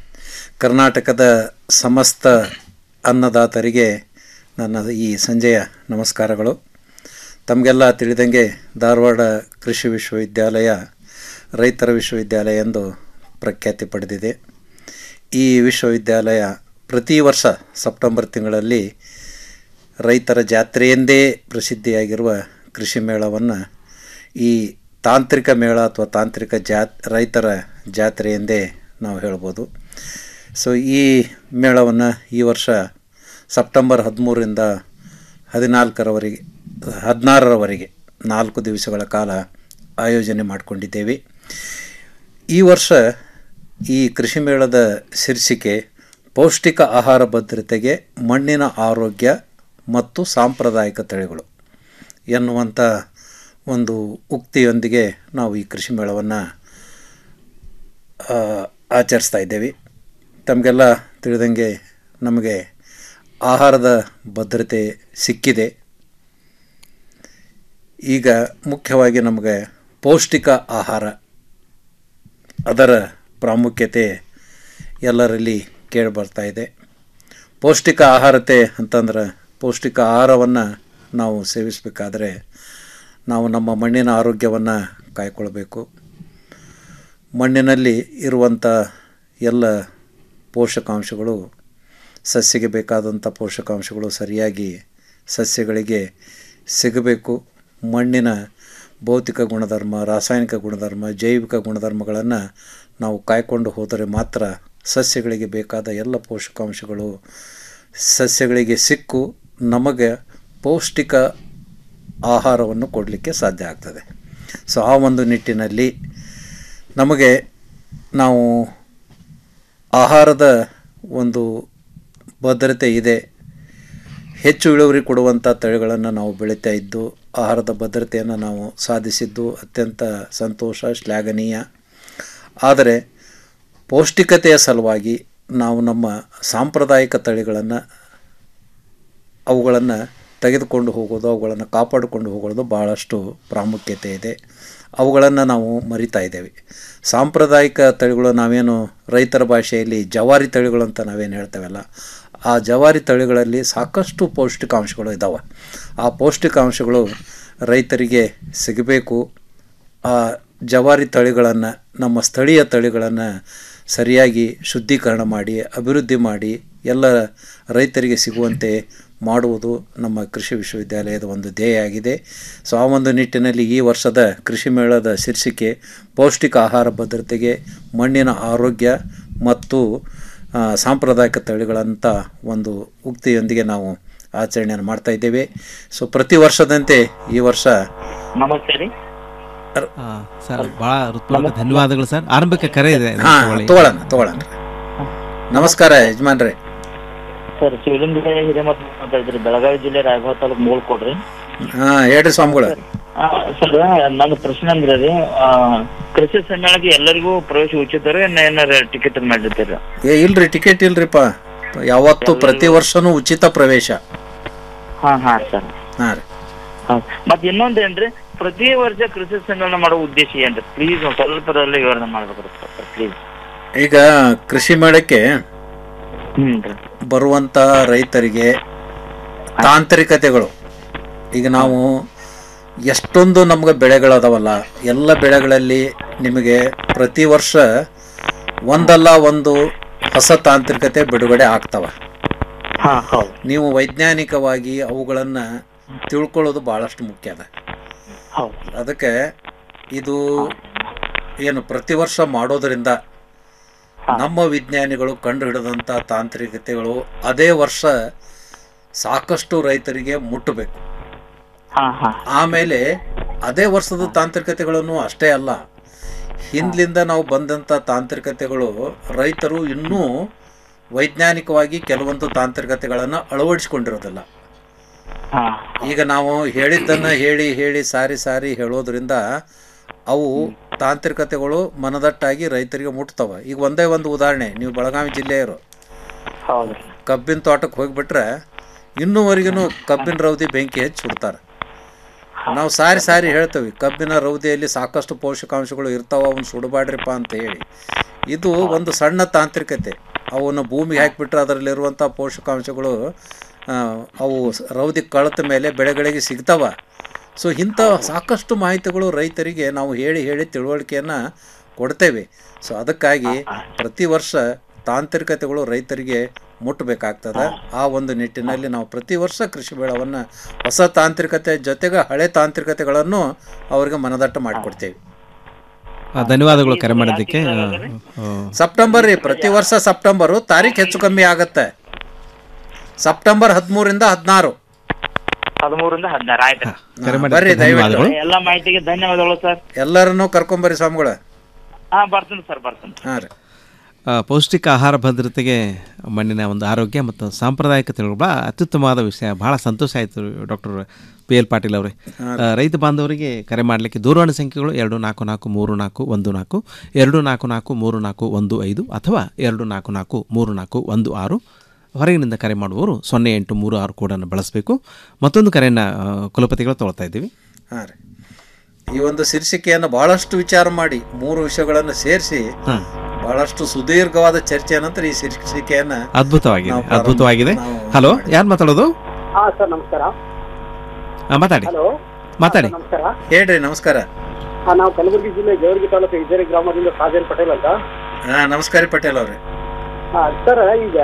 ಕರ್ನಾಟಕದ ಸಮಸ್ತ ಅನ್ನದಾತರಿಗೆ ನನ್ನ ಈ ಸಂಜೆಯ ನಮಸ್ಕಾರಗಳು ತಮಗೆಲ್ಲ ತಿಳಿದಂಗೆ ಧಾರವಾಡ ಕೃಷಿ ವಿಶ್ವವಿದ್ಯಾಲಯ ರೈತರ ವಿಶ್ವವಿದ್ಯಾಲಯ ಎಂದು ಪ್ರಖ್ಯಾತಿ ಪಡೆದಿದೆ ಈ ವಿಶ್ವವಿದ್ಯಾಲಯ ಪ್ರತಿ ವರ್ಷ ಸೆಪ್ಟೆಂಬರ್ ತಿಂಗಳಲ್ಲಿ ರೈತರ ಜಾತ್ರೆಯೆಂದೇ ಪ್ರಸಿದ್ಧಿಯಾಗಿರುವ ಕೃಷಿ ಮೇಳವನ್ನು ಈ ತಾಂತ್ರಿಕ ಮೇಳ ಅಥವಾ ತಾಂತ್ರಿಕ ಜಾತ್ ರೈತರ ಜಾತ್ರೆ ಎಂದೇ ನಾವು ಹೇಳ್ಬೋದು ಸೊ ಈ ಮೇಳವನ್ನು ಈ ವರ್ಷ ಸೆಪ್ಟೆಂಬರ್ ಹದಿಮೂರರಿಂದ ಹದಿನಾಲ್ಕರವರೆಗೆ ಹದಿನಾರರವರೆಗೆ ನಾಲ್ಕು ದಿವಸಗಳ ಕಾಲ ಆಯೋಜನೆ ಮಾಡಿಕೊಂಡಿದ್ದೇವೆ ಈ ವರ್ಷ ಈ ಕೃಷಿ ಮೇಳದ ಶೀರ್ಷಿಕೆ ಪೌಷ್ಟಿಕ ಆಹಾರ ಭದ್ರತೆಗೆ ಮಣ್ಣಿನ ಆರೋಗ್ಯ ಮತ್ತು ಸಾಂಪ್ರದಾಯಿಕ ತಳಿಗಳು ಎನ್ನುವಂಥ ಒಂದು ಉಕ್ತಿಯೊಂದಿಗೆ ನಾವು ಈ ಕೃಷಿ ಮೇಳವನ್ನು ಆಚರಿಸ್ತಾ ಇದ್ದೇವೆ ತಮಗೆಲ್ಲ ತಿಳಿದಂಗೆ ನಮಗೆ ಆಹಾರದ ಭದ್ರತೆ ಸಿಕ್ಕಿದೆ ಈಗ ಮುಖ್ಯವಾಗಿ ನಮಗೆ ಪೌಷ್ಟಿಕ ಆಹಾರ ಅದರ ಪ್ರಾಮುಖ್ಯತೆ ಎಲ್ಲರಲ್ಲಿ ಕೇಳಿಬರ್ತಾ ಇದೆ ಪೌಷ್ಟಿಕ ಆಹಾರತೆ ಅಂತಂದ್ರೆ ಪೌಷ್ಟಿಕ ಆಹಾರವನ್ನು ನಾವು ಸೇವಿಸಬೇಕಾದ್ರೆ ನಾವು ನಮ್ಮ ಮಣ್ಣಿನ ಆರೋಗ್ಯವನ್ನು ಕಾಯ್ಕೊಳ್ಬೇಕು ಮಣ್ಣಿನಲ್ಲಿ ಇರುವಂಥ ಎಲ್ಲ ಪೋಷಕಾಂಶಗಳು ಸಸ್ಯಗೆ ಬೇಕಾದಂಥ ಪೋಷಕಾಂಶಗಳು ಸರಿಯಾಗಿ ಸಸ್ಯಗಳಿಗೆ ಸಿಗಬೇಕು ಮಣ್ಣಿನ ಭೌತಿಕ ಗುಣಧರ್ಮ ರಾಸಾಯನಿಕ ಗುಣಧರ್ಮ ಜೈವಿಕ ಗುಣಧರ್ಮಗಳನ್ನು ನಾವು ಕಾಯ್ಕೊಂಡು ಹೋದರೆ ಮಾತ್ರ ಸಸ್ಯಗಳಿಗೆ ಬೇಕಾದ ಎಲ್ಲ ಪೋಷಕಾಂಶಗಳು ಸಸ್ಯಗಳಿಗೆ ಸಿಕ್ಕು ನಮಗೆ ಪೌಷ್ಟಿಕ ಆಹಾರವನ್ನು ಕೊಡಲಿಕ್ಕೆ ಸಾಧ್ಯ ಆಗ್ತದೆ ಸೊ ಆ ಒಂದು ನಿಟ್ಟಿನಲ್ಲಿ ನಮಗೆ ನಾವು ಆಹಾರದ ಒಂದು ಭದ್ರತೆ ಇದೆ ಹೆಚ್ಚು ಇಳುವರಿ ಕೊಡುವಂಥ ತಳಿಗಳನ್ನು ನಾವು ಬೆಳೀತಾ ಇದ್ದು ಆಹಾರದ ಭದ್ರತೆಯನ್ನು ನಾವು ಸಾಧಿಸಿದ್ದು ಅತ್ಯಂತ ಸಂತೋಷ ಶ್ಲಾಘನೀಯ ಆದರೆ ಪೌಷ್ಟಿಕತೆಯ ಸಲುವಾಗಿ ನಾವು ನಮ್ಮ ಸಾಂಪ್ರದಾಯಿಕ ತಳಿಗಳನ್ನು ಅವುಗಳನ್ನು ತೆಗೆದುಕೊಂಡು ಹೋಗೋದು ಅವುಗಳನ್ನು ಕಾಪಾಡಿಕೊಂಡು ಹೋಗೋದು ಭಾಳಷ್ಟು ಪ್ರಾಮುಖ್ಯತೆ ಇದೆ ಅವುಗಳನ್ನು ನಾವು ಮರಿತಾ ಇದ್ದೇವೆ ಸಾಂಪ್ರದಾಯಿಕ ತಳಿಗಳು ನಾವೇನು ರೈತರ ಭಾಷೆಯಲ್ಲಿ ಜವಾರಿ ತಳಿಗಳು ಅಂತ ನಾವೇನು ಹೇಳ್ತೇವಲ್ಲ ಆ ಜವಾರಿ ತಳಿಗಳಲ್ಲಿ ಸಾಕಷ್ಟು ಪೌಷ್ಟಿಕಾಂಶಗಳು ಇದ್ದಾವೆ ಆ ಪೌಷ್ಟಿಕಾಂಶಗಳು ರೈತರಿಗೆ ಸಿಗಬೇಕು ಆ ಜವಾರಿ ತಳಿಗಳನ್ನು ನಮ್ಮ ಸ್ಥಳೀಯ ತಳಿಗಳನ್ನು ಸರಿಯಾಗಿ ಶುದ್ಧೀಕರಣ ಮಾಡಿ ಅಭಿವೃದ್ಧಿ ಮಾಡಿ ಎಲ್ಲ ರೈತರಿಗೆ ಸಿಗುವಂತೆ ಮಾಡುವುದು ನಮ್ಮ ಕೃಷಿ ವಿಶ್ವವಿದ್ಯಾಲಯದ ಒಂದು ಧ್ಯೇಯ ಆಗಿದೆ ಸೊ ಆ ಒಂದು ನಿಟ್ಟಿನಲ್ಲಿ ಈ ವರ್ಷದ ಕೃಷಿ ಮೇಳದ ಶೀರ್ಷಿಕೆ ಪೌಷ್ಟಿಕ ಆಹಾರ ಭದ್ರತೆಗೆ ಮಣ್ಣಿನ ಆರೋಗ್ಯ ಮತ್ತು ಆ, ಸಾಂಪ್ರದಾಯಿಕ ತಳಿಗಳಂಥ ಒಂದು ಉಕ್ತಿಯೊಂದಿಗೆ ನಾವು ಆಚರಣೆಯನ್ನು ಮಾಡ್ತಾ ಇದ್ದೇವೆ ಸೊ ಪ್ರತಿ ವರ್ಷದಂತೆ ಈ ವರ್ಷ ನಮಸ್ತೆ ರೀ ಆ, ಸರ್ ಭಾಳ ಹೃತ್ಪೂರ್ವಕ ಧನ್ಯವಾದಗಳು ಸರ್ ಆರಂಭಿಕ ಕರೆ ಇದೆ ಹಾ ತಗೊಳ್ಳಿ. ತಗೊಳ್ಳೋಣ ತಗೊಳ್ಳೋಣ ನಮಸ್ಕಾರ ಯಜಮಾನ್ರೆ ಸರ್ ಶಿವಲಿಂಗ ಹಿರೇಮಠ ಮಾತಾಡಿದ್ರಿ ಬೆಳಗಾವಿ ಜಿಲ್ಲೆ ರಾಯಭಾಗ ತಾಲೂಕು ಮೂಳ್ಕೊಡ್ರಿ ಹಾ ಹೇಳ್ರಿ ಸ್ವಾಮಿಗಳು ಆ, ಸರ್ ನನ್ನ ಪ್ರಶ್ನೆ ಅಂದ್ರೆ ರೀ ಆ, ಕೃಷಿ ಸಮ್ಮೇಳನಕ್ಕೆ ಎಲ್ಲರಿಗೂ ಪ್ರವೇಶ ಉಚಿತ ರೀ ಏನಾರ ಟಿಕೆಟ್ ಮಾಡಿರ್ತೀರ ಏ ಇಲ್ರಿ ಟಿಕೆಟ್ ಇಲ್ರಿಪ್ಪ ಯಾವತ್ತು ಪ್ರತಿ ವರ್ಷನೂ ಉಚಿತ ಪ್ರವೇಶ ಹಾ ಹಾ ಸರ್ ಹಾ ರೀ ಮತ್ ಇನ್ನೊಂದೇನ್ರಿ ಪ್ರತಿ ವರ್ಷ ಕೃಷಿ ಸಮ್ಮೇಳನ ಮಾಡೋ ಉದ್ದೇಶ ಏನ್ರಿ ಪ್ಲೀಸ್ ಸ್ವಲ್ಪದಲ್ಲಿ ವಿವರಣೆ ಮಾಡ್ಬೇಕ್ರಿ ಸರ್ ಪ್ಲೀಸ್ ಈಗ ಕೃಷಿ ಮೇಳಕ್ಕೆ ಬರುವಂತ ರೈತರಿಗೆ ತಾಂತ್ರಿಕತೆಗಳು ಈಗ ನಾವು ಎಷ್ಟೊಂದು ನಮ್ಗೆ ಬೆಳೆಗಳದಾವಲ್ಲ ಎಲ್ಲ ಬೆಳೆಗಳಲ್ಲಿ ನಿಮಗೆ ಪ್ರತಿ ವರ್ಷ ಒಂದಲ್ಲ ಒಂದು ಹೊಸ ತಾಂತ್ರಿಕತೆ ಬಿಡುಗಡೆ ಆಗ್ತವ ಹಾ ಹೌದು ನೀವು ವೈಜ್ಞಾನಿಕವಾಗಿ ಅವುಗಳನ್ನ ತಿಳ್ಕೊಳ್ಳೋದು ಬಹಳಷ್ಟು ಮುಖ್ಯ ಅದ ಹೌದು ಅದಕ್ಕೆ ಇದು ಏನು ಪ್ರತಿ ವರ್ಷ ಮಾಡೋದರಿಂದ ನಮ್ಮ ವಿಜ್ಞಾನಿಗಳು ಕಂಡು ಹಿಡಿದಂಥ ತಾಂತ್ರಿಕತೆಗಳು ಅದೇ ವರ್ಷ ಸಾಕಷ್ಟು ರೈತರಿಗೆ ಮುಟ್ಟಬೇಕು ಹಾ ಹಾ ಆಮೇಲೆ ಅದೇ ವರ್ಷದ ತಾಂತ್ರಿಕತೆಗಳನ್ನು ಅಷ್ಟೇ ಅಲ್ಲ ಹಿಂದ್ಲಿಂದ ನಾವು ಬಂದಂಥ ತಾಂತ್ರಿಕತೆಗಳು ರೈತರು ಇನ್ನೂ ವೈಜ್ಞಾನಿಕವಾಗಿ ಕೆಲವೊಂದು ತಾಂತ್ರಿಕತೆಗಳನ್ನು ಅಳವಡಿಸಿಕೊಂಡಿರೋದಿಲ್ಲ ಹಾ ಈಗ ನಾವು ಹೇಳಿದ್ದನ್ನು ಹೇಳಿ ಹೇಳಿ ಸಾರಿ ಸಾರಿ ಹೇಳೋದ್ರಿಂದ ಅವು ತಾಂತ್ರಿಕತೆಗಳು ಮನದಟ್ಟಾಗಿ ರೈತರಿಗೆ ಮುಟ್ತವೆ ಈಗ ಒಂದೇ ಒಂದು ಉದಾಹರಣೆ ನೀವು ಬೆಳಗಾವಿ ಜಿಲ್ಲೆಯವರು ಹೌದು ಕಬ್ಬಿನ ತೋಟಕ್ಕೆ ಹೋಗಿಬಿಟ್ರೆ ಇನ್ನೂವರೆಗೂ ಕಬ್ಬಿನ ರೌದಿ ಬೆಂಕಿ ಹಚ್ಚಿ ಸುಡ್ತಾರೆ ನಾವು ಸಾರಿ ಸಾರಿ ಹೇಳ್ತೇವೆ ಕಬ್ಬಿನ ರೌದಿಯಲ್ಲಿ ಸಾಕಷ್ಟು ಪೋಷಕಾಂಶಗಳು ಇರ್ತಾವ ಅವನ್ನ ಸುಡಬಾಡ್ರಿಪ್ಪ ಅಂತ ಹೇಳಿ ಇದು ಒಂದು ಸಣ್ಣ ತಾಂತ್ರಿಕತೆ ಅವನ್ನು ಭೂಮಿಗೆ ಹಾಕಿಬಿಟ್ರೆ ಅದರಲ್ಲಿರುವಂಥ ಪೋಷಕಾಂಶಗಳು ಆ, ಅವು ಸ- ರೌದಿ ಕಳತ ಮೇಲೆ ಬೆಳೆಗಳಿಗೆ ಸಿಗ್ತಾವ ಸೊ ಇಂಥ ಸಾಕಷ್ಟು ಮಾಹಿತಿಗಳು ರೈತರಿಗೆ ನಾವು ಹೇಳಿ ಹೇಳಿ ತಿಳುವಳಿಕೆಯನ್ನು ಕೊಡ್ತೇವೆ ಸೊ ಅದಕ್ಕಾಗಿ ಪ್ರತಿ ವರ್ಷ ತಾಂತ್ರಿಕತೆಗಳು ರೈತರಿಗೆ ಮುಟ್ಟಬೇಕಾಗ್ತದೆ ಆ ಒಂದು ನಿಟ್ಟಿನಲ್ಲಿ ನಾವು ಪ್ರತಿ ವರ್ಷ ಕೃಷಿ ಮೇಳವನ್ನು ಹೊಸ ತಾಂತ್ರಿಕತೆ ಜೊತೆಗೆ ಹಳೆ ತಾಂತ್ರಿಕತೆಗಳನ್ನು ಅವರಿಗೆ ಮನದಟ್ಟ ಮಾಡಿಕೊಡ್ತೇವೆ ಆ, ಧನ್ಯವಾದಗಳು ಕರೆ ಮಾಡೋದಕ್ಕೆ ಆ, ಆ, ಸೆಪ್ಟೆಂಬರ್ ರೀ ಪ್ರತಿ ವರ್ಷ ಸೆಪ್ಟೆಂಬರು ತಾರೀಖು ಹೆಚ್ಚು ಕಮ್ಮಿ ಆಗತ್ತೆ ಸೆಪ್ಟೆಂಬರ್ ಹದಿಮೂರಿಂದ ಹದಿನಾರು ಹದಿಮೂರಿಂದ ಹದಿನಾರು ಆಯ್ತು ಕರೆ ಬರ್ರಿ ಮಾಡೋದಕ್ಕೆ ದಯವಿಟ್ಟು ಧನ್ಯವಾದಗಳು ಎಲ್ಲ ಮಾಹಿತಿಗೆ ಧನ್ಯವಾದಗಳು ಸರ್ ಎಲ್ಲರನ್ನೂ ಕರ್ಕೊಂಬರ್ರಿ ಸ್ವಾಮಿಗಳ ಹಾ ಬರ್ತೀನಿ ಸರ್ ಬರ್ತೀನಿ ಹಾಂ ರೀ ಆ, ಪೌಷ್ಟಿಕ ಆಹಾರ ಭದ್ರತೆಗೆ ಮಣ್ಣಿನ ಒಂದು ಆರೋಗ್ಯ ಮತ್ತು ಸಾಂಪ್ರದಾಯಿಕ ತಿಳಿಗಳು ಭಾಳ ಅತ್ಯುತ್ತಮವಾದ ವಿಷಯ ಭಾಳ ಸಂತೋಷ ಆಯಿತು ಡಾಕ್ಟರ್ ಪಿ ಎಲ್ ಪಾಟೀಲ್ ಅವರೇ ಆ, ರೈತ ಬಾಂಧವರಿಗೆ ಕರೆ ಮಾಡಲಿಕ್ಕೆ ದೂರವಾಣಿ ಸಂಖ್ಯೆಗಳು ಎರಡು ನಾಲ್ಕು ನಾಲ್ಕು ಮೂರು ನಾಲ್ಕು ಒಂದು ನಾಲ್ಕು ಎರಡು ನಾಲ್ಕು ನಾಲ್ಕು ಮೂರು ನಾಲ್ಕು ಒಂದು ಐದು ಅಥವಾ ಎರಡು ನಾಲ್ಕು ನಾಲ್ಕು ಮೂರು ನಾಲ್ಕು ಒಂದು ಆರು ಹೊರಗಿನಿಂದ ಕರೆ ಮಾಡುವವರು ಸೊನ್ನೆ ಎಂಟು ಮೂರು ಆರು ಕೋಡನ್ನು ಬಳಸಬೇಕು ಮತ್ತೊಂದು ಕರೆಯನ್ನು ಆ, ಕುಲಪತಿಗಳು ತೊಗೊಳ್ತಾ ಇದ್ದೀವಿ ಹಾಂ ರೀ ಈ ಒಂದು ಶೀರ್ಷಿಕೆಯನ್ನು ಬಹಳಷ್ಟು ವಿಚಾರ ಮಾಡಿ ಮೂರು ವಿಷಯಗಳನ್ನು ಸೇರಿಸಿ ಬಹಳಷ್ಟು ಸುದೀರ್ಘವಾದ ಚರ್ಚೆಯ ನಂತರ ಈ ಶೀರ್ಷಿಕೆಯನ್ನು ಅದ್ಭುತವಾಗಿದೆ ನಾವು ಪ್ರಾರಂಭ- ಅದ್ಭುತವಾಗಿದೆ ನಾವು ಹಲೋ ಯಾರು ಮಾತಾಡೋದು ಹಾ ಸರ್ ನಮಸ್ಕಾರ ಆ, ಮಾತಾಡಿ ಹಲೋ ಮಾತಾಡಿ ನಮಸ್ಕಾರ ಹೇಳ್ರಿ ನಮಸ್ಕಾರ ಹಾ ನಾವು ಕಲಬುರಗಿ ಜಿಲ್ಲೆ ಜೇವರ್ಗಿ ತಾಲೂಕು ಇಜೇರಿ ಗ್ರಾಮದಿಂದ ಸಾಜನ್ ಪಟೇಲ್ ಅಂತ ಹಾಂ ನಮಸ್ಕಾರ ಪಟೇಲ್ ಅವ್ರೆ ಹಾ ಸರ್ ಈಗ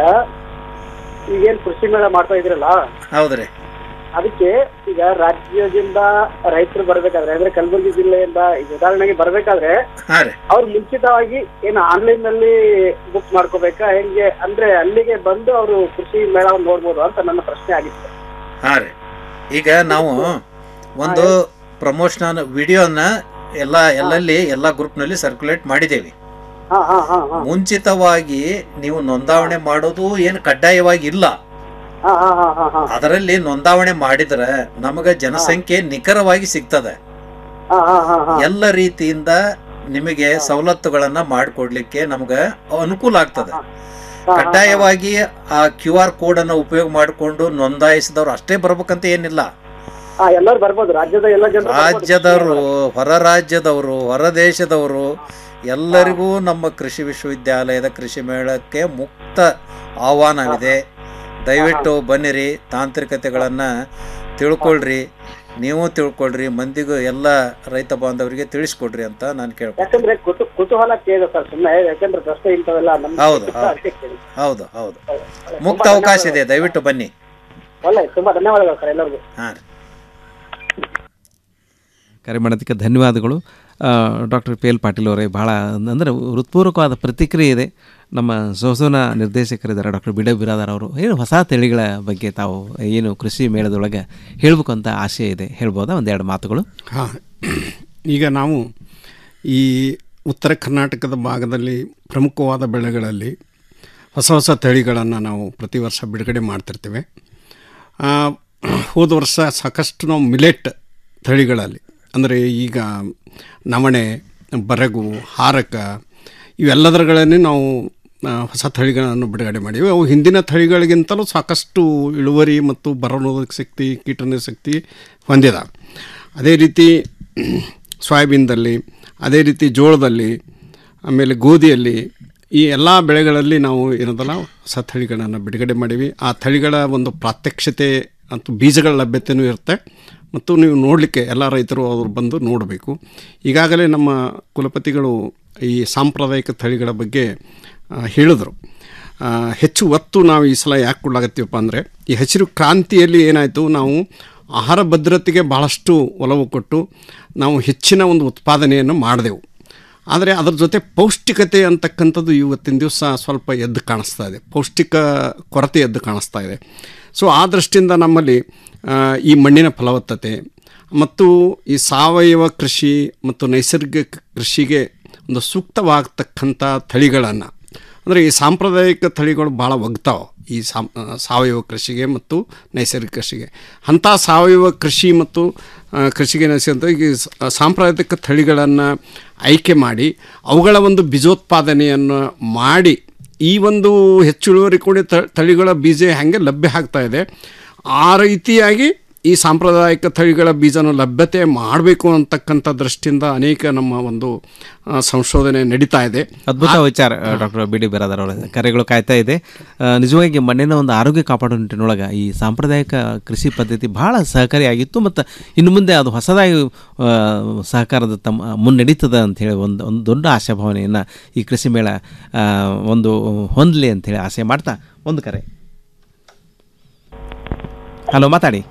ಈಗೇನ್ ಕೃಷಿ ಮೇಳ ಮಾಡ್ತಾ ಇದ್ರಲ್ಲ ಹೌದ್ರಿ ಅದಕ್ಕೆ ಈಗ ರಾಜ್ಯದಿಂದ ರೈತರು ಬರ್ಬೇಕಾದ್ರೆ ಅಂದ್ರೆ ಕಲಬುರಗಿ ಜಿಲ್ಲೆಯಿಂದ ಈಗ ಉದಾಹರಣೆಗೆ ಬರ್ಬೇಕಾದ್ರೆ ಹಾಂ ರೀ ಅವ್ರು ಮುಂಚಿತವಾಗಿ ಏನು ಆನ್ಲೈನ್ ನಲ್ಲಿ ಬುಕ್ ಮಾಡ್ಕೋಬೇಕಾ ಹೆಂಗೆ ಅಂದ್ರೆ ಅಲ್ಲಿಗೆ ಬಂದು ಅವರು ಕೃಷಿ ಮೇಳವನ್ನು ನೋಡ್ಬೋದು ಅಂತ ನನ್ನ ಪ್ರಶ್ನೆ ಆಗಿತ್ತು ಹಾಂ ರೀ ಈಗ ನಾವು ಒಂದು ಪ್ರಮೋಷನಲ್ ವಿಡಿಯೋನ ಎಲ್ಲ ಎಲ್ಲಲ್ಲಿ ಎಲ್ಲ ಗ್ರೂಪ್ನಲ್ಲಿ ಸರ್ಕ್ಯುಲೇಟ್ ಮಾಡಿದ್ದೇವೆ ಹಾ ಹಾ ಹಾ ಹಾ ಮುಂಚಿತವಾಗಿ ನೀವು ನೋಂದಾವಣೆ ಮಾಡೋದು ಏನು ಕಡ್ಡಾಯವಾಗಿ ಇಲ್ಲ ಹಾ ಹಾ ಹಾ ಹಾ ಹಾ ಅದರಲ್ಲಿ ನೋಂದಾವಣೆ ಮಾಡಿದ್ರೆ ನಮಗೆ ಜನಸಂಖ್ಯೆ ನಿಖರವಾಗಿ ಸಿಗ್ತದೆ ಹಾ ಹಾ ಹಾ ಹಾ ಎಲ್ಲ ರೀತಿಯಿಂದ ನಿಮಗೆ ಸವಲತ್ತುಗಳನ್ನ ಮಾಡಿಕೊಡ್ಲಿಕ್ಕೆ ನಮ್ಗೆ ಅನುಕೂಲ ಆಗ್ತದೆ ಕಡ್ಡಾಯವಾಗಿ ಆ ಕ್ಯೂ ಆರ್ ಕೋಡ್ ಅನ್ನ ಉಪಯೋಗ ಮಾಡಿಕೊಂಡು ನೋಂದಾಯಿಸಿದವ್ರು ಅಷ್ಟೇ ಬರ್ಬೇಕಂತ ಏನಿಲ್ಲ ಹಾ ಎಲ್ಲರೂ ಬರ್ಬೋದು ರಾಜ್ಯದ ಎಲ್ಲ ಜನರು ರಾಜ್ಯದವರು ಹೊರ ರಾಜ್ಯದವರು ಹೊರ ದೇಶದವರು ಎಲ್ಲರಿಗೂ ನಮ್ಮ ಕೃಷಿ ವಿಶ್ವವಿದ್ಯಾಲಯದ ಕೃಷಿ ಮೇಳಕ್ಕೆ ಮುಕ್ತ ಆಹ್ವಾನವಿದೆ ದಯವಿಟ್ಟು ಬನ್ನಿರಿ ತಾಂತ್ರಿಕತೆಗಳನ್ನ ತಿಳ್ಕೊಳ್ರಿ ನೀವು ತಿಳ್ಕೊಳ್ರಿ ಮಂದಿಗೂ ಎಲ್ಲ ರೈತ ಬಾಂಧವರಿಗೆ ತಿಳಿಸ್ಕೊಡ್ರಿ ಅಂತ ನಾನು ಕೇಳ್ಕೊಳ್ತೀನಿ ಯಾಕಂದ್ರೆ ಕುತು ಕುತೂಹಲ ಕೇಳಿದೆ ಸರ್ ಸುಮ್ಮನೆ ಯಾಕಂದ್ರೆ ಪ್ರಶ್ನೆ ಇಂಥವೆಲ್ಲ ನಮ್ಗೆ ಹೌದು ಗೊತ್ತಿಲ್ಲ, ಹೌದು ಅದಕ್ಕೆ ಕೇಳಿದೆ. ಹೌದು ಹೌದು ಮುಕ್ತ ಅವಕಾಶ ಇದೆ ದಯವಿಟ್ಟು ಬನ್ನಿ ಒಳ್ಳೆ ತುಂಬಾ ಧನ್ಯವಾದಗಳು ಸರ್ ಎಲ್ಲರಿಗೂ ಹಾಂ ರೀ ಕರೆ ಮಾಡೋದಕ್ಕೆ ಧನ್ಯವಾದಗಳು ಡಾಕ್ಟರ್ ಪಿ ಎಲ್ ಪಾಟೀಲ್ ಅವರೇ ಭಾಳ ಅಂದರೆ ಹೃತ್ಪೂರ್ವಕವಾದ ಪ್ರತಿಕ್ರಿಯೆ ಇದೆ ನಮ್ಮ ಸಂಶೋಧನ ನಿರ್ದೇಶಕರಿದ್ದಾರೆ ಡಾಕ್ಟರ್ ಬಿ ಡಿ ಬಿರಾದಾರ್ ಅವರು ಏನು ಹೊಸ ತಳಿಗಳ ಬಗ್ಗೆ ತಾವು ಏನು ಕೃಷಿ ಮೇಳದೊಳಗೆ ಹೇಳಬೇಕು ಅಂತ ಆಶೆ ಇದೆ ಹೇಳ್ಬೋದಾ ಒಂದೆರಡು ಮಾತುಗಳು ಹಾಂ ಈಗ ನಾವು ಈ ಉತ್ತರ ಕರ್ನಾಟಕದ ಭಾಗದಲ್ಲಿ ಪ್ರಮುಖವಾದ ಬೆಳೆಗಳಲ್ಲಿ ಹೊಸ ಹೊಸ ತಳಿಗಳನ್ನು ನಾವು ಪ್ರತಿ ವರ್ಷ ಬಿಡುಗಡೆ ಮಾಡ್ತಿರ್ತೇವೆ ಆ, ಹೋದ ವರ್ಷ ಸಾಕಷ್ಟು ನಾವು ಮಿಲೆಟ್ ತಳಿಗಳಲ್ಲಿ ಅಂದರೆ ಈಗ ನವಣೆ ಬರಗು ಹಾರಕ ಇವೆಲ್ಲದರಗಳಲ್ಲಿ ನಾವು ಆ, ಹೊಸ ತಳಿಗಳನ್ನು ಬಿಡುಗಡೆ ಮಾಡಿವೆ ಅವು ಹಿಂದಿನ ತಳಿಗಳಿಗಿಂತಲೂ ಸಾಕಷ್ಟು ಇಳುವರಿ ಮತ್ತು ಬರನೋದಕ ಶಕ್ತಿ ಕೀಟನ ಶಕ್ತಿ ಹೊಂದಿದಾವೆ ಅದೇ ರೀತಿ ಸೋಯಾಬೀನ್ದಲ್ಲಿ ಅದೇ ರೀತಿ ಜೋಳದಲ್ಲಿ ಆಮೇಲೆ ಗೋಧಿಯಲ್ಲಿ ಈ ಎಲ್ಲ ಬೆಳೆಗಳಲ್ಲಿ ನಾವು ಏನದಲ್ಲ ಹೊಸ ತಳಿಗಳನ್ನು ಬಿಡುಗಡೆ ಮಾಡೀವಿ ಆ ತಳಿಗಳ ಒಂದು ಪ್ರಾತ್ಯಕ್ಷತೆ ಮತ್ತು ಬೀಜಗಳ ಲಭ್ಯತೆಯೂ ಇರುತ್ತೆ ಮತ್ತು ನೀವು ನೋಡಲಿಕ್ಕೆ ಎಲ್ಲ ರೈತರು ಅವರು ಬಂದು ನೋಡಬೇಕು ಈಗಾಗಲೇ ನಮ್ಮ ಕುಲಪತಿಗಳು ಈ ಸಾಂಪ್ರದಾಯಿಕ ತಳಿಗಳ ಬಗ್ಗೆ ಆ, ಹೇಳಿದರು ಆ, ಹೆಚ್ಚು ಒತ್ತು ನಾವು ಈ ಸಲ ಯಾಕೆ ಕೊಡ್ಲಾಗತ್ತೀವಪ್ಪ ಅಂದರೆ ಈ ಹಸಿರು ಕ್ರಾಂತಿಯಲ್ಲಿ ಏನಾಯಿತು ನಾವು ಆಹಾರ ಭದ್ರತೆಗೆ ಭಾಳಷ್ಟು ಒಲವು ಕೊಟ್ಟು ನಾವು ಹೆಚ್ಚಿನ ಒಂದು ಉತ್ಪಾದನೆಯನ್ನು ಮಾಡಿದೆವು ಆದರೆ ಅದರ ಜೊತೆ ಪೌಷ್ಟಿಕತೆ ಅಂತಕ್ಕಂಥದ್ದು ಇವತ್ತಿನ ದಿವಸ ಸ್ವಲ್ಪ ಎದ್ದು ಕಾಣಿಸ್ತಾ ಇದೆ ಪೌಷ್ಟಿಕ ಕೊರತೆ ಎದ್ದು ಕಾಣಿಸ್ತಾ ಇದೆ ಸೊ ಆ ದೃಷ್ಟಿಯಿಂದ ನಮ್ಮಲ್ಲಿ ಆ, ಈ ಮಣ್ಣಿನ ಫಲವತ್ತತೆ ಮತ್ತು ಈ ಸಾವಯವ ಕೃಷಿ ಮತ್ತು ನೈಸರ್ಗಿಕ ಕೃಷಿಗೆ ಒಂದು ಸೂಕ್ತವಾಗತಕ್ಕಂಥ ತಳಿಗಳನ್ನು ಅಂದರೆ ಈ ಸಾಂಪ್ರದಾಯಿಕ ತಳಿಗಳು ಭಾಳ ಒಗ್ತಾವೆ ಈ ಸಾಂ ಸಾವಯವ ಕೃಷಿಗೆ ಮತ್ತು ನೈಸರ್ಗಿಕ ಕೃಷಿಗೆ ಅಂಥ ಸಾವಯವ ಕೃಷಿ ಮತ್ತು ಆ, ಕೃಷಿಗೆ ನೈಸರ್ಗಿಕ ಈ ಸ- ಸಾಂಪ್ರದಾಯಿಕ ತಳಿಗಳನ್ನು ಆಯ್ಕೆ ಮಾಡಿ ಅವುಗಳ ಒಂದು ಬೀಜೋತ್ಪಾದನೆಯನ್ನು ಮಾಡಿ ಈ ಒಂದು ಹೆಚ್ಚು ಇಳುವರಿ ಕೂಡ ತ ತಳಿಗಳ ಬೀಜ ಹೆಂಗೆ ಲಭ್ಯ ಆಗ್ತಾ ಇದೆ ಆ ರೀತಿಯಾಗಿ ಈ ಸಾಂಪ್ರದಾಯಿಕ ತಳಿಗಳ ಬೀಜನ ಲಭ್ಯತೆ ಮಾಡಬೇಕು ಅಂತಕ್ಕಂಥ ದೃಷ್ಟಿಯಿಂದ ಅನೇಕ ನಮ್ಮ ಒಂದು ಆ, ಸಂಶೋಧನೆ ನಡೀತಾ ಇದೆ ಅದ್ಭುತ ವಿಚಾರ ಡಾಕ್ಟರ್ ಬಿ ಡಿ ಬಿರಾದರ್ ಅವರ ಕರೆಗಳು ಕಾಯ್ತಾ ಇದೆ ಆ, ನಿಜವಾಗಿ ಮಣ್ಣಿನ ಒಂದು ಆರೋಗ್ಯ ಕಾಪಾಡೋ ನಿಟ್ಟಿನೊಳಗೆ ಈ ಸಾಂಪ್ರದಾಯಿಕ ಕೃಷಿ ಪದ್ಧತಿ ಬಹಳ ಸಹಕಾರಿಯಾಗಿತ್ತು ಮತ್ತು ಇನ್ನು ಮುಂದೆ ಅದು ಹೊಸದಾಗಿ ಆ, ಸಹಕಾರದ ತಮ್ಮ ಮುನ್ನಡೀತದ ಅಂಥೇಳಿ ಒಂದು ಒಂದು ದೊಡ್ಡ ಆಶಾಭಾವನೆಯನ್ನು ಈ ಕೃಷಿ ಮೇಳ ಆ, ಒಂದು ಹೊಂದಲಿ ಅಂಥೇಳಿ ಆಸೆ ಮಾಡ್ತಾ ಒಂದು ಕರೆ ಹಲೋ ಮಾತಾಡಿ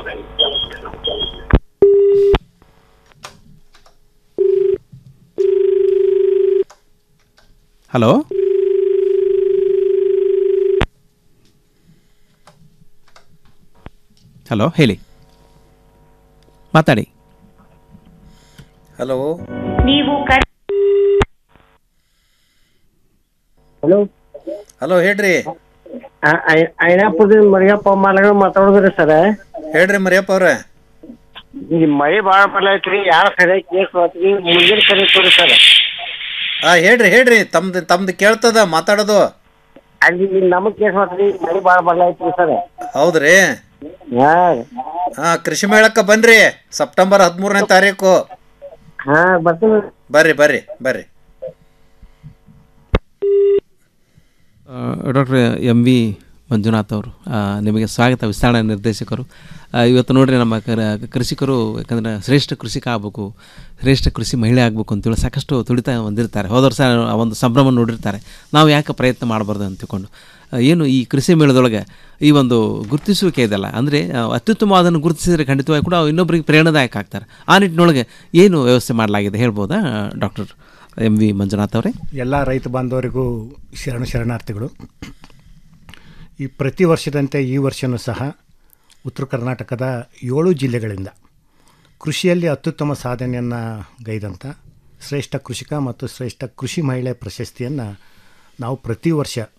ಹಲೋ ಹಲೋ ಹೇಳಿ ಮಾತಾಡಿ ಹಲೋ ನೀವು ಹಲೋ ಹಲೋ ಹೇಳ್ರಿ ಐನಾಪುರದಿಂದ ಮರಿಯಪ್ಪ ಮಾಲಗ ಮಾತಾಡೋದ್ರಿ ಸರ ಹೇಳ್ರಿ ಮರಿಯಪ್ಪ ಅವ್ರೆ ಈ ಮಳಿ ಬಾಳ ಬರ್ಲೈತ್ರಿ ಯಾರ ಸರಿಯಾಗಿ ಕೇಸ್ ಹೋತ್ರಿ ಮುಂದಿನ ಕರೆ ಕೊಡಿ ಸರ್ ಆ ಹೇಳ್ರಿ ಹೇಳ್ರಿ ತಮ್ದು ತಮ್ದು ಕೇಳ್ತದ ಮಾತಾಡೋದು ಅಲ್ಲಿ ನಮಗ್ ಕೇಸ್ ಹೋತ್ರಿ ಮಳಿ ಬಾಳ ಬರ್ಲೈತ್ರಿ ಸರ್ ಹೌದ್ರಿ ಹಾ ಹಾ ಕೃಷಿ ಮೇಳಕ್ಕೆ ಬನ್ರಿ ಸೆಪ್ಟೆಂಬರ್ ಹದಿಮೂರನೇ ತಾರೀಕು ಹಾ ಬರ್ತೀನಿ ಬರ್ರಿ ಬರ್ರಿ ಬರ್ರಿ ಡಾಕ್ಟರ್ ಎಂ ವಿ ಮಂಜುನಾಥ್ ಅವರು ಆ, ನಿಮಗೆ ಸ್ವಾಗತ ವಿಸ್ತರಣಾ ನಿರ್ದೇಶಕರು ಆ, ಇವತ್ತು ನೋಡ್ರಿ ನಮ್ಮ ಕರ ಕೃಷಿಕರು ಯಾಕಂದ್ರೆ ಶ್ರೇಷ್ಠ ಕೃಷಿಕ ಆಗಬೇಕು ಶ್ರೇಷ್ಠ ಕೃಷಿ ಮಹಿಳೆ ಆಗಬೇಕು ಅಂತೇಳಿ ಸಾಕಷ್ಟು ತುಡಿತ ಹೊಂದಿರ್ತಾರೆ ಹೋದ ವರ್ಷ ಆ ಒಂದು ಸಂಭ್ರಮ ನೋಡಿರ್ತಾರೆ ನಾವು ಯಾಕೆ ಪ್ರಯತ್ನ ಮಾಡಬಾರ್ದು ಅಂತ ತಿಳ್ಕೊಂಡು ಆ, ಏನು ಈ ಕೃಷಿ ಮೇಳದೊಳಗೆ ಈ ಒಂದು ಗುರುತಿಸುವಿಕೆ ಇದೆಲ್ಲ ಅಂದರೆ ಅತ್ಯುತ್ತಮವಾದನ್ನು ಗುರುತಿಸಿದರೆ ಖಂಡಿತವಾಗಿ ಕೂಡ ಅವು ಇನ್ನೊಬ್ಬರಿಗೆ ಪ್ರೇರಣಾದಾಯಕ ಆಗ್ತಾರೆ ಆ ನಿಟ್ಟಿನೊಳಗೆ ಏನು ವ್ಯವಸ್ಥೆ ಮಾಡಲಾಗಿದೆ ಹೇಳ್ಬೋದಾ ಡಾಕ್ಟರ್ ಎಂ ವಿ ಮಂಜುನಾಥ್ ಅವರೇ ಎಲ್ಲ ರೈತ ಬಾಂಧವರಿಗೂ ಶರಣು ಶರಣಾರ್ಥಿಗಳು ಈ ಪ್ರತಿ ವರ್ಷದಂತೆ ಈ ವರ್ಷವೂ ಸಹ ಉತ್ತರ ಕರ್ನಾಟಕದ ಏಳು ಜಿಲ್ಲೆಗಳಿಂದ ಕೃಷಿಯಲ್ಲಿ ಅತ್ಯುತ್ತಮ ಸಾಧನೆಯನ್ನು ಗೈದಂಥ ಶ್ರೇಷ್ಠ ಕೃಷಿಕ ಮತ್ತು ಶ್ರೇಷ್ಠ ಕೃಷಿ ಮಹಿಳೆ ಪ್ರಶಸ್ತಿಯನ್ನು ನಾವು ಪ್ರತಿ ವರ್ಷ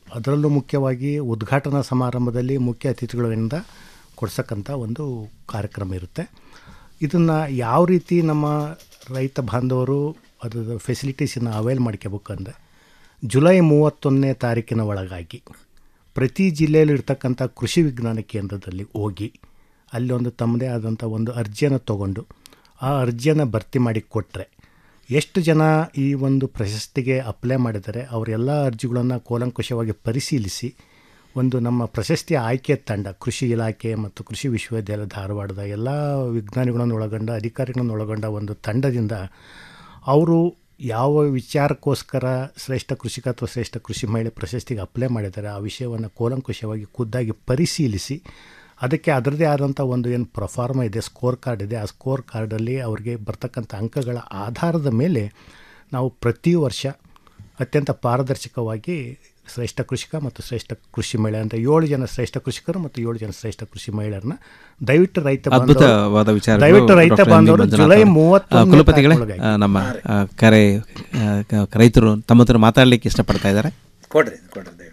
ಅದರಲ್ಲೂ ಮುಖ್ಯವಾಗಿ ಉದ್ಘಾಟನಾ ಸಮಾರಂಭದಲ್ಲಿ ಮುಖ್ಯ ಅತಿಥಿಗಳಿಂದ ಕೊಡ್ಸಕ್ಕಂಥ ಒಂದು ಕಾರ್ಯಕ್ರಮ ಇರುತ್ತೆ ಇದನ್ನು ಯಾವ ರೀತಿ ನಮ್ಮ ರೈತ ಬಾಂಧವರು ಅದರ ಫೆಸಿಲಿಟೀಸನ್ನು ಅವೈಲ್ ಮಾಡ್ಕೋಬೇಕಂದ್ರೆ ಜುಲೈ ಮೂವತ್ತೊಂದನೇ ತಾರೀಕಿನ ಒಳಗಾಗಿ ಪ್ರತಿ ಜಿಲ್ಲೆಯಲ್ಲಿ ಇರ್ತಕ್ಕಂಥ ಕೃಷಿ ವಿಜ್ಞಾನ ಕೇಂದ್ರದಲ್ಲಿ ಹೋಗಿ ಅಲ್ಲಿ ಒಂದು ತಮ್ಮದೇ ಆದಂಥ ಒಂದು ಅರ್ಜಿಯನ್ನು ತಗೊಂಡು ಆ ಅರ್ಜಿಯನ್ನು ಭರ್ತಿ ಮಾಡಿ ಕೊಟ್ಟರೆ ಎಷ್ಟು ಜನ ಈ ಒಂದು ಪ್ರಶಸ್ತಿಗೆ ಅಪ್ಲೈ ಮಾಡಿದ್ದಾರೆ ಅವರೆಲ್ಲ ಅರ್ಜಿಗಳನ್ನು ಕೂಲಂಕುಷವಾಗಿ ಪರಿಶೀಲಿಸಿ ಒಂದು ನಮ್ಮ ಪ್ರಶಸ್ತಿ ಆಯ್ಕೆ ತಂಡ ಕೃಷಿ ಇಲಾಖೆ ಮತ್ತು ಕೃಷಿ ವಿಶ್ವವಿದ್ಯಾಲಯ ಧಾರವಾಡದ ಎಲ್ಲ ವಿಜ್ಞಾನಿಗಳನ್ನು ಒಳಗೊಂಡ ಅಧಿಕಾರಿಗಳನ್ನು ಒಳಗೊಂಡ ಒಂದು ತಂಡದಿಂದ ಅವರು ಯಾವ ವಿಚಾರಕ್ಕೋಸ್ಕರ ಶ್ರೇಷ್ಠ ಕೃಷಿಕ ಅಥವಾ ಶ್ರೇಷ್ಠ ಕೃಷಿ ಮಹಿಳೆ ಪ್ರಶಸ್ತಿಗೆ ಅಪ್ಲೈ ಮಾಡಿದ್ದಾರೆ ಆ ವಿಷಯವನ್ನು ಕೂಲಂಕುಷವಾಗಿ ಖುದ್ದಾಗಿ ಪರಿಶೀಲಿಸಿ ಅದಕ್ಕೆ ಅದರದೇ ಆದಂಥ ಒಂದು ಏನು ಪ್ರೊಫಾರ್ಮ ಇದೆ ಸ್ಕೋರ್ ಕಾರ್ಡ್ ಇದೆ ಆ ಸ್ಕೋರ್ ಕಾರ್ಡಲ್ಲಿ ಅವರಿಗೆ ಬರ್ತಕ್ಕಂಥ ಅಂಕಗಳ ಆಧಾರದ ಮೇಲೆ ನಾವು ಪ್ರತಿ ವರ್ಷ ಅತ್ಯಂತ ಪಾರದರ್ಶಕವಾಗಿ ಶ್ರೇಷ್ಠ ಕೃಷಿಕ ಮತ್ತು ಶ್ರೇಷ್ಠ ಕೃಷಿ ಮಹಿಳೆ ಅಂತ ಏಳು ಜನ ಶ್ರೇಷ್ಠ ಕೃಷಿಕರು ಮತ್ತು ಏಳು ಜನ ಶ್ರೇಷ್ಠ ಕೃಷಿ ಮಹಿಳೆಯರನ್ನ ದಯವಿಟ್ಟು ರೈತ ಬಾಂಧವರು- ಅದ್ಭುತವಾದ ವಿಚಾರ ದಯವಿಟ್ಟು ರೈತ ಬಾಂಧವರು ಜುಲೈ ಮೂವತ್ತೊಂದನೇ ಕುಲಪತಿಗಳೇ ತಾರೀಖೊಳಗಾಗಿ. ಆ, ನಮ್ಮ ಆ, ಕರೆ ಆ, ಕ- ರೈತರು ತಮ್ಮ ಹತ್ರ ಮಾತಾಡ್ಲಿಕ್ಕೆ ಇಷ್ಟಪಡ್ತಾ ಇದ್ದಾರೆ ಕೊಡ್ರಿ ಕೊಡ್ರಿ ದಯವಿಟ್ಟು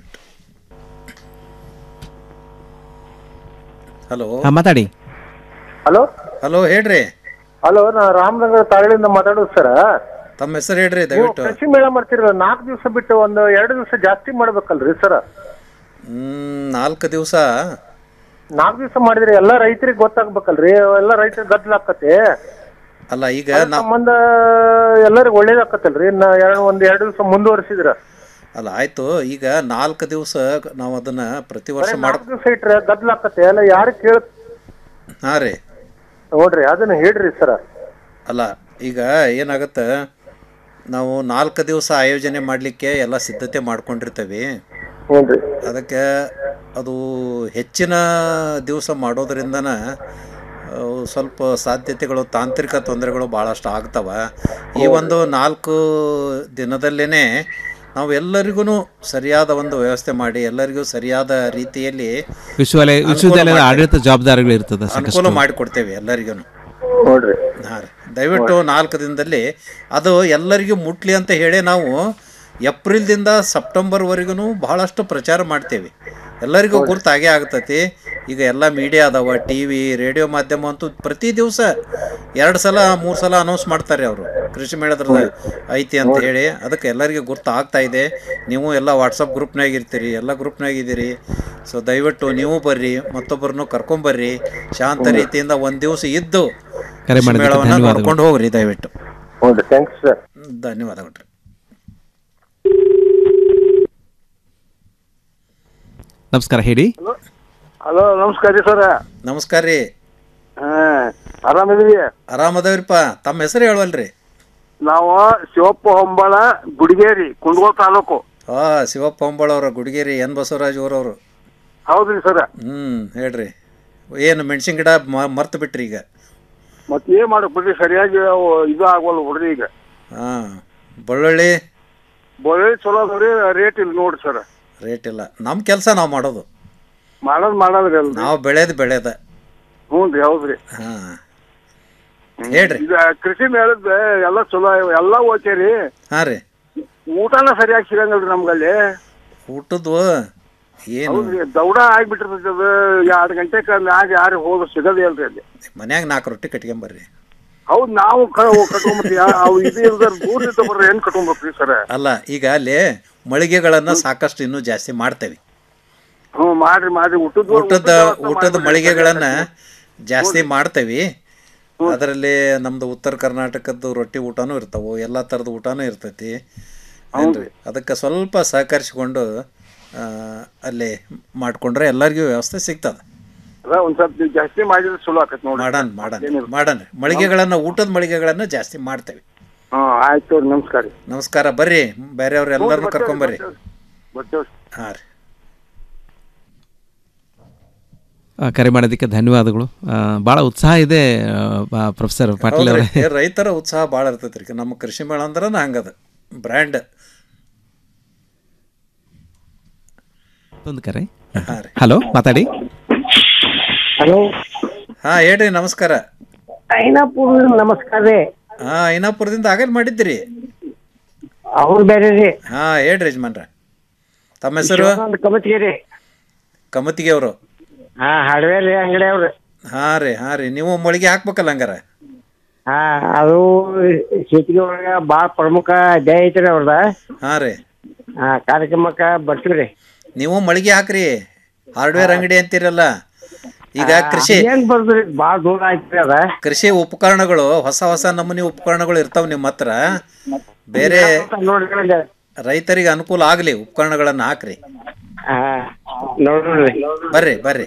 ಹಲೋ ಹಾ, ಮಾತಾಡಿ ಹಲೋ ಹಲೋ ಹೇಳ್ರಿ ಹಲೋ ನಾ ರಾಮನಗರ ತಾಳಿಂದ ಮಾತಾಡೋದು ಸರ್ ತಮ್ಮ ಹೆಸರು ಹೇಳ್ರಿ ನೀವು ದಯವಿಟ್ಟು ಕೃಷಿ ಮೇಳ ಮಾಡ್ತಿರಲ್ಲ ನಾಲ್ಕು ದಿವಸ ಬಿಟ್ಟು ಒಂದು ಎರಡು ದಿವಸ ಜಾಸ್ತಿ ಮಾಡ್ಬೇಕಲ್ರಿ ಸರ್ ಹ್ಮ್ ನಾಲ್ಕು ದಿವಸ ನಾಲ್ಕು ದಿವಸ ಮಾಡಿದ್ರೆ ಎಲ್ಲ ರೈತರಿಗೆ ಗೊತ್ತಾಗ್ಬೇಕಲ್ರಿ ಎಲ್ಲ ರೈತರಿಗೆ ಗದ್ದಲಾಕತಿ ಅಲ್ಲ ಈಗ ಅದ್ರ ನಾ ಸಂಬಂಧ ಎಲ್ಲರಿಗೂ ಒಳ್ಳೇದಾಕತ್ತಲ್ರಿ ಇನ್ನ ಎರಡು ಒಂದ್ ಎರಡು ದಿವಸ ಮುಂದುವರಿಸಿದ್ರ ಅಲ್ಲ ಆಯ್ತು ಈಗ ನಾಲ್ಕು ದಿವಸ ನಾವು ಅದನ್ನ ಪ್ರತಿ ವರ್ಷ ಮಾಡ್ ನಾಲ್ಕು ದಿವಸ ಇಟ್ರೆ ಗದ್ದಲಾಕತಿ ಎಲ್ಲ ಯಾರು ಕೇಳ ಹಾ ರೀ ನೋಡ್ರಿ ಅದನ್ನ ಹೇಳ್ರಿ ಸರ್ ಅಲ್ಲ ಈಗ ಏನಾಗತ್ತೆ ನಾವು ನಾಲ್ಕು ದಿವಸ ಆಯೋಜನೆ ಮಾಡಲಿಕ್ಕೆ ಎಲ್ಲ ಸಿದ್ಧತೆ ಮಾಡ್ಕೊಂಡಿರ್ತೇವೆ ಹ್ಞೂನ್ರಿ ಅದಕ್ಕೆ ಅದು ಹೆಚ್ಚಿನ ದಿವಸ ಮಾಡೋದ್ರಿಂದನ ಅವು ಸ್ವಲ್ಪ ಸಾಧ್ಯತೆಗಳು ತಾಂತ್ರಿಕ ತೊಂದರೆಗಳು ಭಾಳಷ್ಟು ಆಗ್ತವ ಈ ಒಂದು ನಾಲ್ಕು ದಿನದಲ್ಲೇ ನಾವು ಎಲ್ಲರಿಗೂ ಸರಿಯಾದ ಒಂದು ವ್ಯವಸ್ಥೆ ಮಾಡಿ ಎಲ್ಲರಿಗೂ ಸರಿಯಾದ ರೀತಿಯಲ್ಲಿ ವಿಶ್ವವಿದ್ಯಾಲಯ ಅನುಕೂಲ ವಿಶ್ವವಿದ್ಯಾಲಯದ ಮಾಡ್ತೇವೆ. ಆಡಳಿತ ಜವಾಬ್ದಾರಿಗಳು ಇರ್ತದೆ ಅನುಕೂಲ ಸಾಕಷ್ಟು ಮಾಡಿಕೊಡ್ತೇವೆ ಎಲ್ಲರಿಗೂ ನೋಡ್ರಿ ಹಾಂ ರೀ ದಯವಿಟ್ಟು ನಾಲ್ಕು ದಿನದಲ್ಲಿ ಅದು ಎಲ್ಲರಿಗೂ ಮುಟ್ಲಿ ಅಂತ ಹೇಳಿ ನಾವು ಏಪ್ರಿಲ್ದಿಂದ ಸೆಪ್ಟೆಂಬರ್ವರೆಗೂ ಬಹಳಷ್ಟು ಪ್ರಚಾರ ಮಾಡ್ತೇವೆ ಎಲ್ಲರಿಗೂ ಗುರ್ತಾಗೇ ಆಗ್ತತಿ ಈಗ ಎಲ್ಲ ಮೀಡಿಯಾ ಅದಾವ ಟಿ ವಿ ರೇಡಿಯೋ ಮಾಧ್ಯಮ ಅಂತೂ ಪ್ರತಿ ದಿವಸ ಎರಡು ಸಲ ಮೂರು ಸಲ ಅನೌನ್ಸ್ ಮಾಡ್ತಾರೆ ಅವರು ಕೃಷಿ ಮೇಳದ್ರದ ಐತಿ ಅಂತ ಹೇಳಿ ಅದಕ್ಕೆ ಎಲ್ಲರಿಗೂ ಗುರ್ತು ಆಗ್ತಾ ಇದೆ ನೀವು ಎಲ್ಲ ವಾಟ್ಸಪ್ ಗ್ರೂಪ್ನಾಗ ಇರ್ತೀರಿ ಎಲ್ಲ ಗ್ರೂಪ್ನಾಗ ಇದ್ದೀರಿ ಸೊ ದಯವಿಟ್ಟು ನೀವು ಬರ್ರಿ ಮತ್ತೊಬ್ಬರನ್ನು ಕರ್ಕೊಂಬರ್ರಿ ಶಾಂತ ರೀತಿಯಿಂದ ಒಂದು ದಿವಸ ಇದ್ದು ಕರೆ ಕೃಷಿ ಮಾಡಿದ್ದಕ್ಕೆ ಮೇಳವನ್ನ ಧನ್ಯವಾದಗಳು. ನೋಡ್ಕೊಂಡು ಹೋಗ್ರಿ ದಯವಿಟ್ಟು ಹೌದು ಥ್ಯಾಂಕ್ಸ್ ಸರ್ ಧನ್ಯವಾದಗಳು ರೀ ನಮಸ್ಕಾರ ಹೇಳಿ ಹಲೋ ನಮಸ್ಕಾರ ರೀ ಸರ್ ನಮಸ್ಕಾರ ರೀ ಹಾ ಆರಾಮಿದೀವಿ ಆರಾಮದವ್ರಿಪ್ಪ ತಮ್ಮ ಹೆಸರು ಹೇಳುವಲ್ರಿ ನಾವು ಶಿವಪ್ಪ ಹೊಂಬಾಳ ಗುಡಿಗೇರಿ ಕುಂದಗೋಳ ತಾಲೂಕು ಆ ಶಿವಪ್ಪ ಹೊಂಬಳವ್ರ ಗುಡಿಗೇರಿ ಎನ್ ಬಸವರಾಜ್ ಊರವರು ಹೌದ್ರಿ ಸರ್ ಹ್ಮ್ ಹೇಳ್ರಿ ಏನು ಮೆಣಸಿನ ಗಿಡ ಮ- ಮರ್ತು ಬಿಟ್ರಿ ಈಗ ಮತ್ತೆ ಏನ್ ಮಾಡಕ್ ಬಿಡ್ರಿ ಸರಿಯಾಗಿ ಅವು ಇದು ಆಗವಲ್ಲ ಬಿಡ್ರಿ ಈಗ ಹಾ ಬೆಳ್ಳುಳ್ಳಿ ಬೊಳ್ಳೆ ಚಲೋ ಅದಾವ್ರಿ ರೇಟ್ ಇಲ್ಲ ನೋಡ್ರಿ ಸರ್ ರೇಟ್ ಇಲ್ಲ ನಮ್ಮ ಕೆಲಸ ನಾವು ಮಾಡೋದು ಮಾಡೋದ್ ಮಾಡೋದ್ರಿ ಅಲ್ರಿ ನಾವು ಬೆಳೆದು ಬೆಳೆದ ಹ್ಞೂ ರೀ ಹೌದ್ರಿ ಹಾ ಹೇಳ್ರಿ ಈಗ ಕೃಷಿ ಮೇಳದ ಎಲ್ಲ ಚಲೋ ಆಗ್ಯಾವ. ಎಲ್ಲ ಓಕೆ ರೀ ಹಾ ರೀ ಊಟನ ಸರಿಯಾಗಿ ಸಿಗಂಗಲ್ರಿ ನಮ್ಗಲ್ಲಿ ಊಟದ್ವು ಏನು ಹೌದ್ರಿ ದೌಡ ಆಗ್ಬಿಟ್ಟಿರ್ತೈತಿ ಅದು ಎರಡು ಗಂಟೆ ಮ್ಯಾಗ ಯಾರು ಹೋದ್ರು ಸಿಗದೇ ಇಲ್ರಿ ಅಲ್ಲಿ ಮನ್ಯಾಗ ನಾಲ್ಕು ರೊಟ್ಟಿ ಕಟ್ಕೊಂಬರ್ರಿ ಹೌದ್ ನಾವು ಕಟ್ಕೊಂಬತ್ತೀವಿ ಅವು ಇದು ಇಲ್ದಾರ ದೂರ ಇದ್ದ ಬರ್ರಿ ಏನ್ ಕಟ್ಕೊಂಬೇಕ್ರಿ ಸರ್ ಅಲ್ಲ ಈಗ ಅಲ್ಲಿ ಮಳಿಗೆಗಳನ್ನ ಸಾಕಷ್ಟು ಇನ್ನೂ ಜಾಸ್ತಿ ಮಾಡ್ತೇವೆ ಹ್ಞೂ ಮಾಡ್ರಿ ಮಾಡ್ರಿ ಊಟದ ಊಟದ ಊಟದ ಮಳಿಗೆಗಳನ್ನ ಜಾಸ್ತಿ ಮಾಡ್ತೇವಿ ಅದರಲ್ಲಿ ನಮ್ದು ಉತ್ತರ ಕರ್ನಾಟಕದ್ದು ರೊಟ್ಟಿ ಊಟನೂ ಇರ್ತಾವು ಎಲ್ಲ ಥರದ ಊಟನೂ ಇರ್ತೈತಿ ಏನ್ರಿ ಅದಕ್ಕೆ ಸ್ವಲ್ಪ ಸಹಕರಿಸಿಕೊಂಡು ಆ, ಅಲ್ಲಿ ಮಾಡ್ಕೊಂಡ್ರೆ ಎಲ್ಲರಿಗೂ ವ್ಯವಸ್ಥೆ ಸಿಗ್ತದೆ ಅದ ಒಂದ್ ಸ್ವಲ್ಪ ನೀವು ಜಾಸ್ತಿ ಮಾಡಿದ್ರೆ ಚಲೋ ಆಕತ್ ನೋಡಿ ಮಾಡಣ ಮಾಡಣ ಮಾಡಣ ಮಳಿಗೆಗಳನ್ನ ಊಟದ ಮಳಿಗೆಗಳನ್ನ ಜಾಸ್ತಿ ಮಾಡ್ತೇವೆ ಹ್ಞೂ ಆಯ್ತು ನಮಸ್ಕಾರ ರೀ ನಮಸ್ಕಾರ ಬರ್ರಿ ಬೇರೆಯವ್ರು ಎಲ್ಲರನ್ನೂ ಕರ್ಕೊಂಬರ್ರಿ ಬರ್ತೇವೆ ಹಾಂ ರೀ ಆ, ಕರೆ ಮಾಡೋದಕ್ಕೆ ಧನ್ಯವಾದಗಳು ಆ, ಭಾಳ ಉತ್ಸಾಹ ಇದೆ ಆ, ಬಾ- ಪ್ರೊಫೆಸರ್ ಪಾಟೀಲ್ ಅವರೇ ಹೌದ್ರಿ. ಏ, ರೈತರ ಉತ್ಸಾಹ ಭಾಳ ಇರ್ತೈತಿ ರೀ ನಮ್ಮ ಕೃಷಿ ಮೇಳ ಅಂದ್ರೆ ಹಂಗದ ಬ್ರ್ಯಾಂಡ್ ಒಂದು ಕರೆ ಹಾಂ ರೀ ಹಲೋ ಮಾತಾಡಿ ಹಲೋ ಹಾಂ ಹೇಳ್ರಿ ನಮಸ್ಕಾರ ಐನಾಪುರ ನಮಸ್ಕಾರ ರೀ ಹಾಂ ಐನಾಪುರದಿಂದ ಆಗಲ್ ಮಾಡಿದ್ರಿ ಅವ್ರು ಬೇರೆ ರೀ ಹಾಂ ಹೇಳ್ರಿ ಯಜಮಾನ್ರ ತಮ್ಮ ಹೆಸರು ಶಿವಾನಂದ ಕಮತ್ಗಿರಿ ಕಮತಿಗೆ ಅವರು ಹಾ ಹಾರ್ಡ್ವೇರ್ ಅಂಗಡಿ ಅವ್ರು ಹಾ ರೀ ಹಾ ರೀ ನೀವು ಮಳಿಗೆ ಹಾಕ್ಬೇಕಲ್ಲ ಹಂಗಾರ ಹಾ ಅದು ಸಿಟಿಗೆ ಒಳಗ ಭಾಳ ಪ್ರಮುಖ ಡೇ ಐತ್ರಿ ಅವ್ರದ ಹಾ ರೀ ಹಾ ಕಾರ್ಯಕ್ರಮಕ್ಕ ಬರ್ತೀವ್ರಿ ನೀವು ಮಳಿಗೆ ಹಾಕ್ರಿ ಹಾರ್ಡ್ವೇರ್ ಅಂಗಡಿ ಅಂತೀರಲ್ಲ ಈಗ ಕೃಷಿ ಹೆಂಗ್ ಬರ್ದ್ರಿ ಭಾಳ ದೂರ ಐತ್ರಿ ಅದ ಕೃಷಿ ಉಪಕರಣಗಳು ಹೊಸ ಹೊಸ ನಮೂನಿ ಉಪಕರಣಗಳು ಇರ್ತಾವ ನಿಮ್ಮ ಹತ್ರ ಬೇರೆ ನೋಡ್ರಿ ರೈತರಿಗೆ ಅನುಕೂಲ ಆಗ್ಲಿ ಉಪಕರಣಗಳನ್ನ ಹಾಕ್ರಿ ಹಾ ನೋಡ್ರಿ ಬರ್ರಿ ಬರ್ರಿ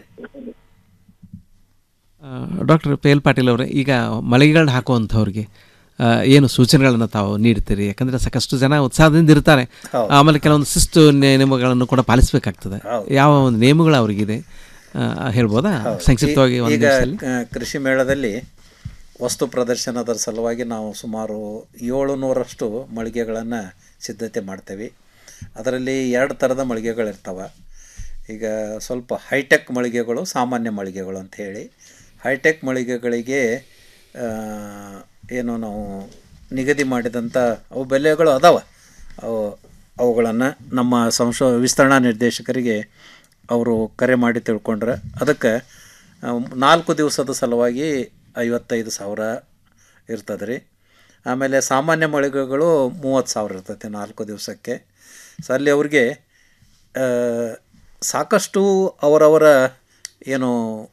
ಡಾಕ್ಟರ್ ಪಿ ಎಲ್ ಪಾಟೀಲ್ ಅವರೇ ಈಗ ಮಳಿಗೆಗಳನ್ನ ಹಾಕುವಂಥವ್ರಿಗೆ ಆ, ಏನು ಸೂಚನೆಗಳನ್ನು ತಾವು ನೀಡ್ತೀರಿ ಯಾಕಂದರೆ ಸಾಕಷ್ಟು ಜನ ಉತ್ಸಾಹದಿಂದ ಇರ್ತಾರೆ ಹೌದು. ಆಮೇಲೆ ಕೆಲವೊಂದು ಶಿಸ್ತು ನಿಯಮಗಳನ್ನು ಕೂಡ ಪಾಲಿಸಬೇಕಾಗ್ತದೆ ಯಾವ ಒಂದು ನಿಯಮಗಳು ಅವ್ರಿಗಿದೆ ಆ, ಹೇಳ್ಬೋದಾ ಸಂಕ್ಷಿಪ್ತವಾಗಿ ಒಂದು ಈಗ ನಿಮಿಷದಲ್ಲಿ ಕ- ಕೃಷಿ ಮೇಳದಲ್ಲಿ ವಸ್ತು ಪ್ರದರ್ಶನದ ಸಲುವಾಗಿ ನಾವು ಸುಮಾರು ಏಳು ನೂರಷ್ಟು ಮಳಿಗೆಗಳನ್ನು ಸಿದ್ಧತೆ ಮಾಡ್ತೇವೆ ಅದರಲ್ಲಿ ಎರಡು ಥರದ ಮಳಿಗೆಗಳಿರ್ತವೆ ಈಗ ಸ್ವಲ್ಪ ಹೈಟೆಕ್ ಮಳಿಗೆಗಳು ಸಾಮಾನ್ಯ ಮಳಿಗೆಗಳು ಅಂತ ಹೇಳಿ ಹೈಟೆಕ್ ಮಳಿಗೆಗಳಿಗೆ ಆ, ಏನು ನಾವು ನಿಗದಿ ಮಾಡಿದಂಥ ಅವು ಬೆಲೆಗಳು ಅದಾವ ಅವು ಅವುಗಳನ್ನು ನಮ್ಮ ಸಂಶೋ ವಿಸ್ತರಣಾ ನಿರ್ದೇಶಕರಿಗೆ ಅವರು ಕರೆ ಮಾಡಿ ತಿಳ್ಕೊಂಡ್ರೆ ಅದಕ್ಕೆ ಆ, ನಾಲ್ಕು ದಿವಸದ ಸಲುವಾಗಿ ಐವತ್ತೈದು ಸಾವಿರ ಇರ್ತದೆ ರೀ ಆಮೇಲೆ ಸಾಮಾನ್ಯ ಮಳಿಗೆಗಳು ಮೂವತ್ತು ಸಾವಿರ ಇರ್ತೈತೆ ನಾಲ್ಕು ದಿವಸಕ್ಕೆ ಸೊ ಅಲ್ಲಿ ಅವ್ರಿಗೆ ಆ, ಸಾಕಷ್ಟು ಅವರವರ ಏನು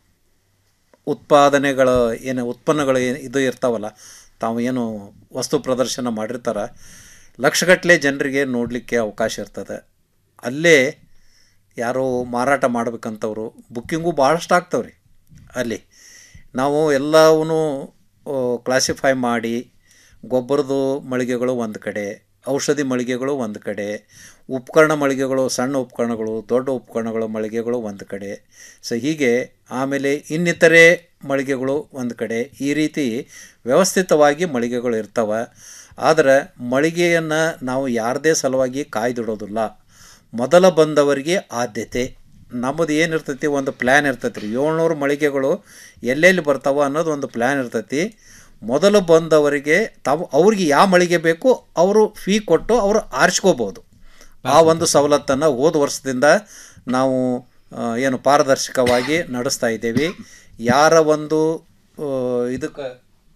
ಉತ್ಪಾದನೆಗಳ ಏನು ಉತ್ಪನ್ನಗಳು ಏನು ಇದು ಇರ್ತಾವಲ್ಲ ತಾವು ಏನು ವಸ್ತು ಪ್ರದರ್ಶನ ಮಾಡಿರ್ತಾರೆ ಲಕ್ಷಗಟ್ಟಲೆ ಜನರಿಗೆ ನೋಡಲಿಕ್ಕೆ ಅವಕಾಶ ಇರ್ತದೆ ಅಲ್ಲೇ ಯಾರೋ ಮಾರಾಟ ಮಾಡ್ಬೇಕಂತವ್ರು ಬುಕ್ಕಿಂಗು ಭಾಳಷ್ಟು ಆಗ್ತಾವ್ರಿ ಅಲ್ಲಿ ನಾವು ಎಲ್ಲವೂ ಕ್ಲಾಸಿಫೈ ಮಾಡಿ ಗೊಬ್ಬರದ ಮಳಿಗೆಗಳು ಒಂದು ಕಡೆ ಔಷಧಿ ಮಳಿಗೆಗಳು ಒಂದು ಕಡೆ ಉಪಕರಣ ಮಳಿಗೆಗಳು ಸಣ್ಣ ಉಪಕರಣಗಳು ದೊಡ್ಡ ಉಪಕರಣಗಳು ಮಳಿಗೆಗಳು ಒಂದು ಕಡೆ ಸೊ ಹೀಗೆ ಆಮೇಲೆ ಇನ್ನಿತರೆ ಮಳಿಗೆಗಳು ಒಂದು ಕಡೆ ಈ ರೀತಿ ವ್ಯವಸ್ಥಿತವಾಗಿ ಮಳಿಗೆಗಳು ಇರ್ತವೆ ಆದರೆ ಮಳಿಗೆಯನ್ನು ನಾವು ಯಾರದೇ ಸಲುವಾಗಿ ಕಾಯ್ದಿಡೋದಿಲ್ಲ ಮೊದಲ ಬಂದವರಿಗೆ ಆದ್ಯತೆ ನಮ್ಮದು ಏನಿರ್ತೈತಿ ಒಂದು ಪ್ಲ್ಯಾನ್ ಇರ್ತೈತಿ ರೀ ಏಳ್ನೂರು ಮಳಿಗೆಗಳು ಎಲ್ಲೆಲ್ಲಿ ಬರ್ತಾವ ಅನ್ನೋದು ಒಂದು ಪ್ಲ್ಯಾನ್ ಇರ್ತೈತಿ ಮೊದಲು ಬಂದವರಿಗೆ ತಾವು ಅವ್ರಿಗೆ ಯಾವ ಮಳಿಗೆ ಬೇಕು ಅವರು ಫೀ ಕೊಟ್ಟು ಅವರು ಆರಿಸ್ಕೋಬೋದು ಆ ಒಂದು ಸವಲತ್ತನ್ನು ಹೋದ ವರ್ಷದಿಂದ ನಾವು ಆ, ಏನು ಪಾರದರ್ಶಕವಾಗಿ ನಡೆಸ್ತಾ ಇದ್ದೇವೆ ಯಾರ ಒಂದು ಇದಕ್ಕೆ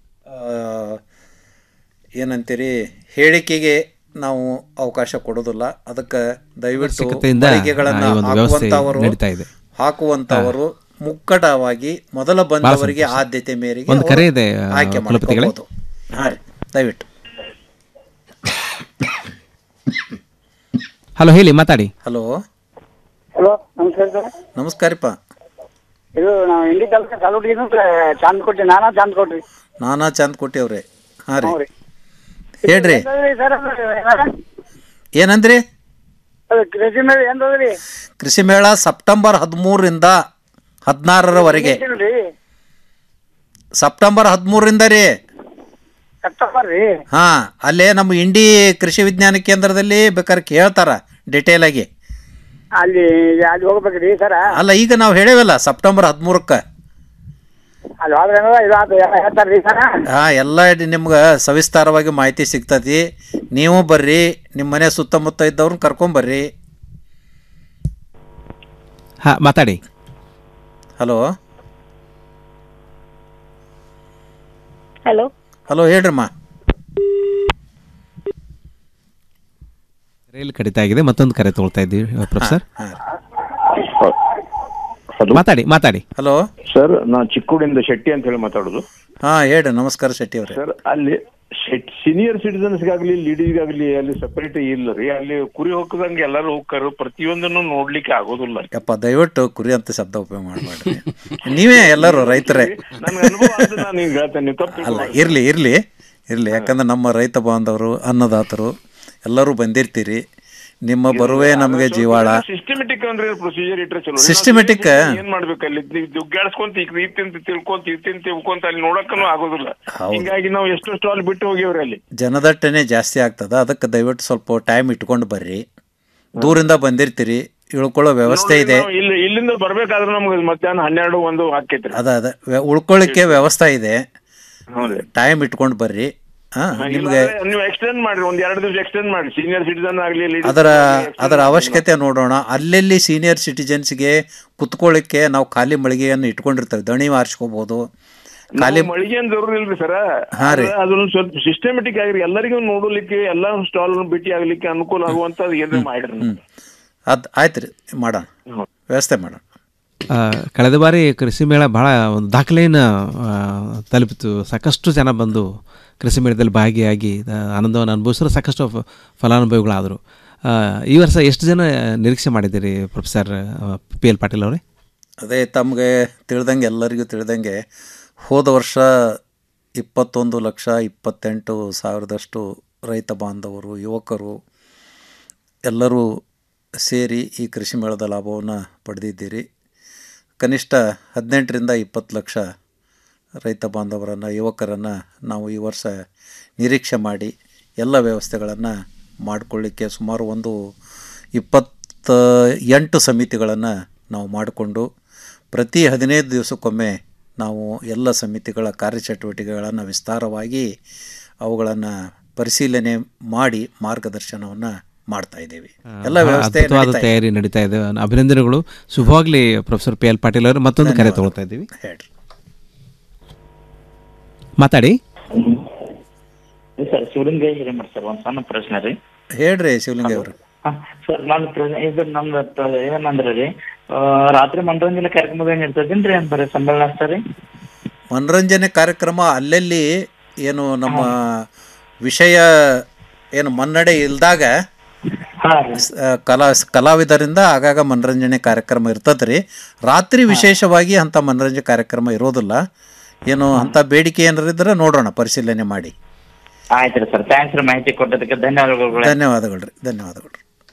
ಏನಂತೀರಿ ಹೇಳಿಕೆಗೆ ನಾವು ಅವಕಾಶ ಕೊಡೋದಿಲ್ಲ ಅದಕ್ಕೆ ದಯವಿಟ್ಟು ಅವಶ್ಯಕತೆಯಿಂದ ಮಳಿಗೆಗಳನ್ನು ಈ ಒಂದು ವ್ಯವಸ್ಥೆ ಹಾಕುವಂಥವರು ನಡೀತಾ ಇದೆ. ಹಾಕುವಂಥವರು ಮುಕ್ಕಟವಾಗಿ ಮೊದಲ ಬಂದವರಿಗೆ ಸಂತೋಷ. ಆದ್ಯತೆ ಮೇರೆಗೆ ಒಂದು ಅವರು ಕರೆ ಇದೆ, ಆ, ಆಯ್ಕೆ ಕುಲಪತಿಗಳೇ. ಮಾಡ್ಕೋಬಹುದು ಹಾಂ ರೀ ದಯವಿಟ್ಟು ಹಲೋ ಹೇಳಿ ಮಾತಾಡಿ ಹಲೋ ಹಲೋ ನಮಸ್ಕಾರ ಸರ್ ನಮಸ್ಕಾರಪ್ಪ ಇದು ನಾವು ಇಂಡಿ ತಾಲೂಕು ತಾಲೂಕಿನ ಚಾಂದ್ ಕೊಟ್ಟಿ ನಾನಾ ಚಾಂದ್ ಕೊಟ್ರಿ ನಾನಾ ಚಂದ್ ಕೊಟ್ಟಿವ್ರಿ ಹಾಂ ರೀ ಹ್ಞೂ ರೀ ಹೇಳ್ರಿ ಸರ್ ಏನಂದ್ರಿ ಅದು ಕೃಷಿ ಮೇಲೆ ಎಂದದ್ರಿ ಕೃಷಿ ಮೇಳ ಸೆಪ್ಟೆಂಬರ್ ಹದಿಮೂರರಿಂದ ಹದಿನಾರರವರೆಗೆ ರೀ ಸೆಪ್ಟೆಂಬರ್ ಹದಿಮೂರರಿಂದ ರೀ ಸೆಪ್ಟೆಂಬರ್ ರೀ ಹಾಂ ಅಲ್ಲೇ ನಮ್ಮ ಇಂಡಿ ಕೃಷಿ ವಿಜ್ಞಾನ ಕೇಂದ್ರದಲ್ಲಿ ಬೇಕಾದ್ರೆ ಕೇಳ್ತಾರ ಡಿಟೇಲ್ ಆಗಿ ಅಲ್ಲಿ ಅಲ್ಲಿ ಹೋಗ್ಬೇಕ್ರಿ ಸರ ಅಲ್ಲ ಈಗ ನಾವು ಹೇಳೇವಲ್ಲ ಸೆಪ್ಟೆಂಬರ್ ಹದಿಮೂರಕ್ಕೆ ಅಲ್ಲಿ ಹೋದ್ರೆ ಇದು ಆತು ಎಲ್ಲ ಹೇಳ್ತಾರ್ರಿ ಸರ ಹಾಂ ಎಲ್ಲ ನಿಮ್ಗೆ ಸವಿಸ್ತಾರವಾಗಿ ಮಾಹಿತಿ ಸಿಗ್ತತಿ ನೀವು ಬರ್ರಿ ನಿಮ್ಮ ಮನೆ ಸುತ್ತಮುತ್ತ ಇದ್ದವ್ರನ್ನ ಕರ್ಕೊಂಬರ್ರಿ ಹಾಂ ಮಾತಾಡಿ ಹಲೋ ಹಲೋ ಹಲೋ ಹೇಳ್ರಮ್ಮ ಕರೆಯಲ್ಲಿ ಕಡಿತಾ ಆಗಿದೆ ಮತ್ತೊಂದು ಕರೆ ತಗೊಳ್ತಾ ಇದ್ದೀವಿ ಪ್ರೊಫೆಸರ್ ಮಾತಾಡಿ ಮಾತಾಡಿ ಹಲೋ ಸರ್ ನಾ ಚಿಕ್ಕೋಡಿಯಿಂದ ಶೆಟ್ಟಿ ಅಂತ ಹೇಳಿ ಮಾತಾಡೋದು ಹಾಂ ಹೇಳ್ರಿ ನಮಸ್ಕಾರ ಶೆಟ್ಟಿ ಅವರೇ ಸರ್ ಅಲ್ಲಿ ಸೀನಿಯರ್ ಸಿಟಿಸನ್ಸ್ಗಾಗ್ಲಿ ಲೇಡೀಸ್ಗಾಗ್ಲಿ ಅಲ್ಲಿ ಸಪರೇಟ್ ಇಲ್ಲ ರೀ ಅಲ್ಲಿ ಕುರಿ ಹೋಗದಂಗೆ ಎಲ್ಲರೂ ಹೋಗ್ತಾರ ಪ್ರತಿಯೊಂದನ್ನು ನೋಡ್ಲಿಕ್ಕೆ ಆಗೋದಿಲ್ಲ ಯಪ್ಪ ದಯವಿಟ್ಟು ಕುರಿ ಅಂತ ಶಬ್ದ ಉಪಯೋಗ ಮಾಡಬೇಡ್ರಿ ನೀವೇ ಎಲ್ಲರೂ ರೈತರೇ ನನ್ಗೆ ಅನುಭವ ಅಂತ ನಾನು ಹಿಂಗೆ ಹೇಳ್ತೇನೆ ನೀವು ತಪ್ಪು ಅಲ್ಲ ಇರ್ಲಿ ಇರ್ಲಿ ಇರ್ಲಿ ಯಾಕಂದ್ರೆ ನಮ್ಮ ರೈತ ಬಾಂಧವರು ಅನ್ನದಾತರು ಎಲ್ಲರೂ ಬಂದಿರ್ತೀರಿ ನಿಮ್ಮ ಬರುವೆ ನಮಗೆ ಜೀವಾಳ ಸಿಸ್ಟಮೆಟಿಕ್ ಅಂದ್ರೆ ಪ್ರೊಸೀಜರ್ ಇಟ್ರೆ ಚಲೋ Systematic? ಏನ್ ಮಾಡ್ಬೇಕಲ್ಲಿ ನೀವು ದುಗ್ಗಾಡ್ಸ್ಕೊಂತ ಈಗ ಇತ್ತಿಂತ ತಿಳ್ಕೊಂತ ಇತ್ತಿಂತ ತಿಳ್ಕೊಂತ ಅಲ್ಲಿ ನೋಡಕ್ಕೂ ಆಗೋದಿಲ್ಲ ಹಿಂಗಾಗಿ ನಾವು ಎಷ್ಟು ಸ್ಟಾಲ್ ಬಿಟ್ಟು ಹೋಗ್ಯವ್ರಿ ಅಲ್ಲಿ ಜನದಟ್ಟಣೆ ಜಾಸ್ತಿ ಆಗ್ತದ ಅದಕ್ಕೆ ದಯವಿಟ್ಟು ಸ್ವಲ್ಪ ಟೈಮ್ ಇಟ್ಕೊಂಡು ಬರ್ರಿ ದೂರಿಂದ ಬಂದಿರ್ತೀರಿ ಇಳ್ಕೊಳ್ಳೋ ವ್ಯವಸ್ಥೆ ನೋಡ್ರಿ, ಇದೆ ನಾವು ಇಲ್ಲಿ ಇಲ್ಲಿಂದ ಬರ್ಬೇಕಾದ್ರೆ ನಮ್ಗೆ ಮಧ್ಯಾಹ್ನ ಹನ್ನೆರಡು ಒಂದು ಆಕೈತ್ರಿ ಅದ ಅದ ವ್ಯ- ಉಳ್ಕೊಳ್ಳಿಕ್ಕೆ ವ್ಯವಸ್ಥೆ ಇದೆ ಹೌದ್ರಿ ಟೈಮ್ ಇಟ್ಕೊಂಡು ಬರ್ರಿ ಹಾಂ ಹಾ, ನಿಮಗೆ ಇಲ್ಲಾಂದ್ರೆ ನೀವು ಎಕ್ಸ್ಟೆಂಡ್ ಮಾಡ್ರಿ ಒಂದ್ ಎರಡು ದಿವಸ ಎಕ್ಸ್ಟೆಂಡ್ ಮಾಡಿ ಸೀನಿಯರ್ ಸಿಟಿಸನ್ ಆಗ್ಲಿ ladies ಅದರ ಆಗ್ಲಿ extend ಅದರ ಮಾಡಿ. ಅವಶ್ಯಕತೆ ನೋಡೋಣ ಅಲ್ಲೆಲ್ಲಿ ಸೀನಿಯರ್ ಸಿಟಿಜನ್ಸ್ಗೆ ಕುತ್ಕೊಳ್ಳಿಕ್ಕೆ ನಾವು ಖಾಲಿ ಮಳಿಗೆಯನ್ನು ಇಟ್ಕೊಂಡಿರ್ತೇವೆ ದಣಿ ಆರಿಸ್ಕೋಬೋದು ಖಾಲಿ ನಾವು ಮಳಿಗೆ ಏನ್ ಜರೂರ್ ಇಲ್ರಿ ಸರ ಹಾ ರೀ. ಅದನ್ನ ಸ್ವಲ್ಪ ಸಿಸ್ಟಮೆಟಿಕ್ ಆಗಿರಿ ಎಲ್ಲರಿಗೂ ನೋಡಲಿಕ್ಕೆ ಎಲ್ಲಾ ಸ್ಟಾಲ್ ಭೇಟಿ ಆಗ್ಲಿಕ್ಕೆ ಅನುಕೂಲ ಆಗುವಂತ ಏನ್ರಿ ಮಾಡ್ರಿ ನೀವು. ಅದು ಆಯ್ತು ರೀ ಮಾಡೋಣ ವ್ಯವಸ್ಥೆ ಮಾಡೋಣ ಆ, ಕಳೆದ ಬಾರಿ ಕೃಷಿ ಮೇಳ ಭಾಳ ಒಂದು ದಾಖಲೆಯನ್ನು ಆ, ತಲುಪಿತು ಸಾಕಷ್ಟು ಜನ ಬಂದು ಕೃಷಿ ಮೇಳದಲ್ಲಿ ಭಾಗಿಯಾಗಿ ಆ, ಆನಂದವನ್ನು ಅನುಭವಿಸಿದ್ರು ಸಾಕಷ್ಟು ಫ- ಫಲಾನುಭವಿಗಳಾದರು ಆ, ಈ ವರ್ಷ ಎಷ್ಟು ಜನ ನಿರೀಕ್ಷೆ ಮಾಡಿದ್ದೀರಿ ಪ್ರೊಫೆಸರ್ ಪಿ ಎಲ್ ಪಾಟೀಲ್ ಅವರೇ ಅದೇ ತಮಗೆ ತಿಳಿದಂಗೆ ಎಲ್ಲರಿಗೂ ತಿಳಿದಂಗೆ ಹೋದ ವರ್ಷ ಇಪ್ಪತ್ತೊಂದು ಲಕ್ಷ ಇಪ್ಪತ್ತೆಂಟು ಸಾವಿರದಷ್ಟು ರೈತ ಬಾಂಧವರು ಯುವಕರು ಎಲ್ಲರೂ ಸೇರಿ ಈ ಕೃಷಿ ಮೇಳದ ಲಾಭವನ್ನು ಪಡೆದಿದ್ದೀರಿ ಕನಿಷ್ಠ ಹದಿನೆಂಟರಿಂದ ಇಪ್ಪತ್ತು ಲಕ್ಷ ರೈತ ಬಾಂಧವರನ್ನು ಯುವಕರನ್ನು ನಾವು ಈ ವರ್ಷ ನಿರೀಕ್ಷೆ ಮಾಡಿ ಎಲ್ಲ ವ್ಯವಸ್ಥೆಗಳನ್ನು ಮಾಡಿಕೊಳ್ಳಿಕ್ಕೆ ಸುಮಾರು ಒಂದು ಇಪ್ಪತ್ತ ಎಂಟು ಸಮಿತಿಗಳನ್ನು ನಾವು ಮಾಡಿಕೊಂಡು ಪ್ರತಿ ಹದಿನೈದು ದಿವಸಕ್ಕೊಮ್ಮೆ ನಾವು ಎಲ್ಲ ಸಮಿತಿಗಳ ಕಾರ್ಯಚಟುವಟಿಕೆಗಳನ್ನು ವಿಸ್ತಾರವಾಗಿ ಅವುಗಳನ್ನು ಪರಿಶೀಲನೆ ಮಾಡಿ ಮಾರ್ಗದರ್ಶನವನ್ನು ಮಾಡ್ತಾ ಇದ್ದೀವಿ ಎಲ್ಲ ಬಹಳ ವ್ಯವಸ್ಥೆ ಅದ್ಭುತವಾದ ನಡೀತಾ ಇದೆ. ತಯಾರಿ ನಡೀತಾ ಇದೆ ಅಭಿನಂದನೆಗಳು ಶುಭವಾಗಲಿ ಪ್ರೊಫೆಸರ್ ಪಿ ಎಲ್ ಪಾಟೀಲ್ ಅವರು ಮತ್ತೊಂದು ಕರೆ ತಗೊಳ್ತಾ ಇದ್ದೀವಿ ಹೇಳ್ರಿ ಮಾತಾಡಿ ಸರ್ ಶಿವಲಿಂಗ ಹಿರೇಮಠ್ ಸರ್ ಒಂದ್ ಸಣ್ಣ ಪ್ರಶ್ನೆ ರೀ ಹೇಳ್ರಿ ಶಿವಲಿಂಗ ಅವರು ಸರ್ ನನ್ನ ಪ್ರಶ್ನೆ ಇದು ನಮ್ದು ಪ್ರ- ಏನಂದ್ರೆ ರೀ ಆ, ರಾತ್ರಿ ಮನರಂಜನೆ ಕಾರ್ಯಕ್ರಮದ ಏನ್ ಇರ್ತದೇನ್ರಿ ಏನ್ ಬರೀ ಸಮ್ಮೇಳನ ಅಷ್ಟೇ ರೀ ಮನರಂಜನೆ ಕಾರ್ಯಕ್ರಮ ಅಲ್ಲಲ್ಲಿ ಏನು ನಮ್ಮ ವಿಷಯ ಏನು ಮನ್ನಡೆ ಇಲ್ದಾಗ ಸ್- ಆ, ಕಲಾ ಕಲಾವಿದರಿಂದ ಆಗಾಗ ಮನರಂಜನೆ ಕಾರ್ಯಕ್ರಮ ಇರ್ತದೆ ರೀ ರಾತ್ರಿ ವಿಶೇಷವಾಗಿ ಅಂಥ ಮನರಂಜನೆ ಕಾರ್ಯಕ್ರಮ ಇರೋದಿಲ್ಲ ಏನು ಅಂಥ ಬೇಡಿಕೆ ಏನಾರ ಇದ್ರೆ ನೋಡೋಣ ಪರಿಶೀಲನೆ ಮಾಡಿ ಆಯ್ತು ರೀ ಸರ್ ಥ್ಯಾಂಕ್ಸ್ ರೀ ಮಾಹಿತಿ ಕೊಟ್ಟದಕ್ಕೆ ಧನ್ಯವಾದಗಳು ಧನ್ಯವಾದಗಳು ರೀ ಧನ್ಯವಾದಗಳು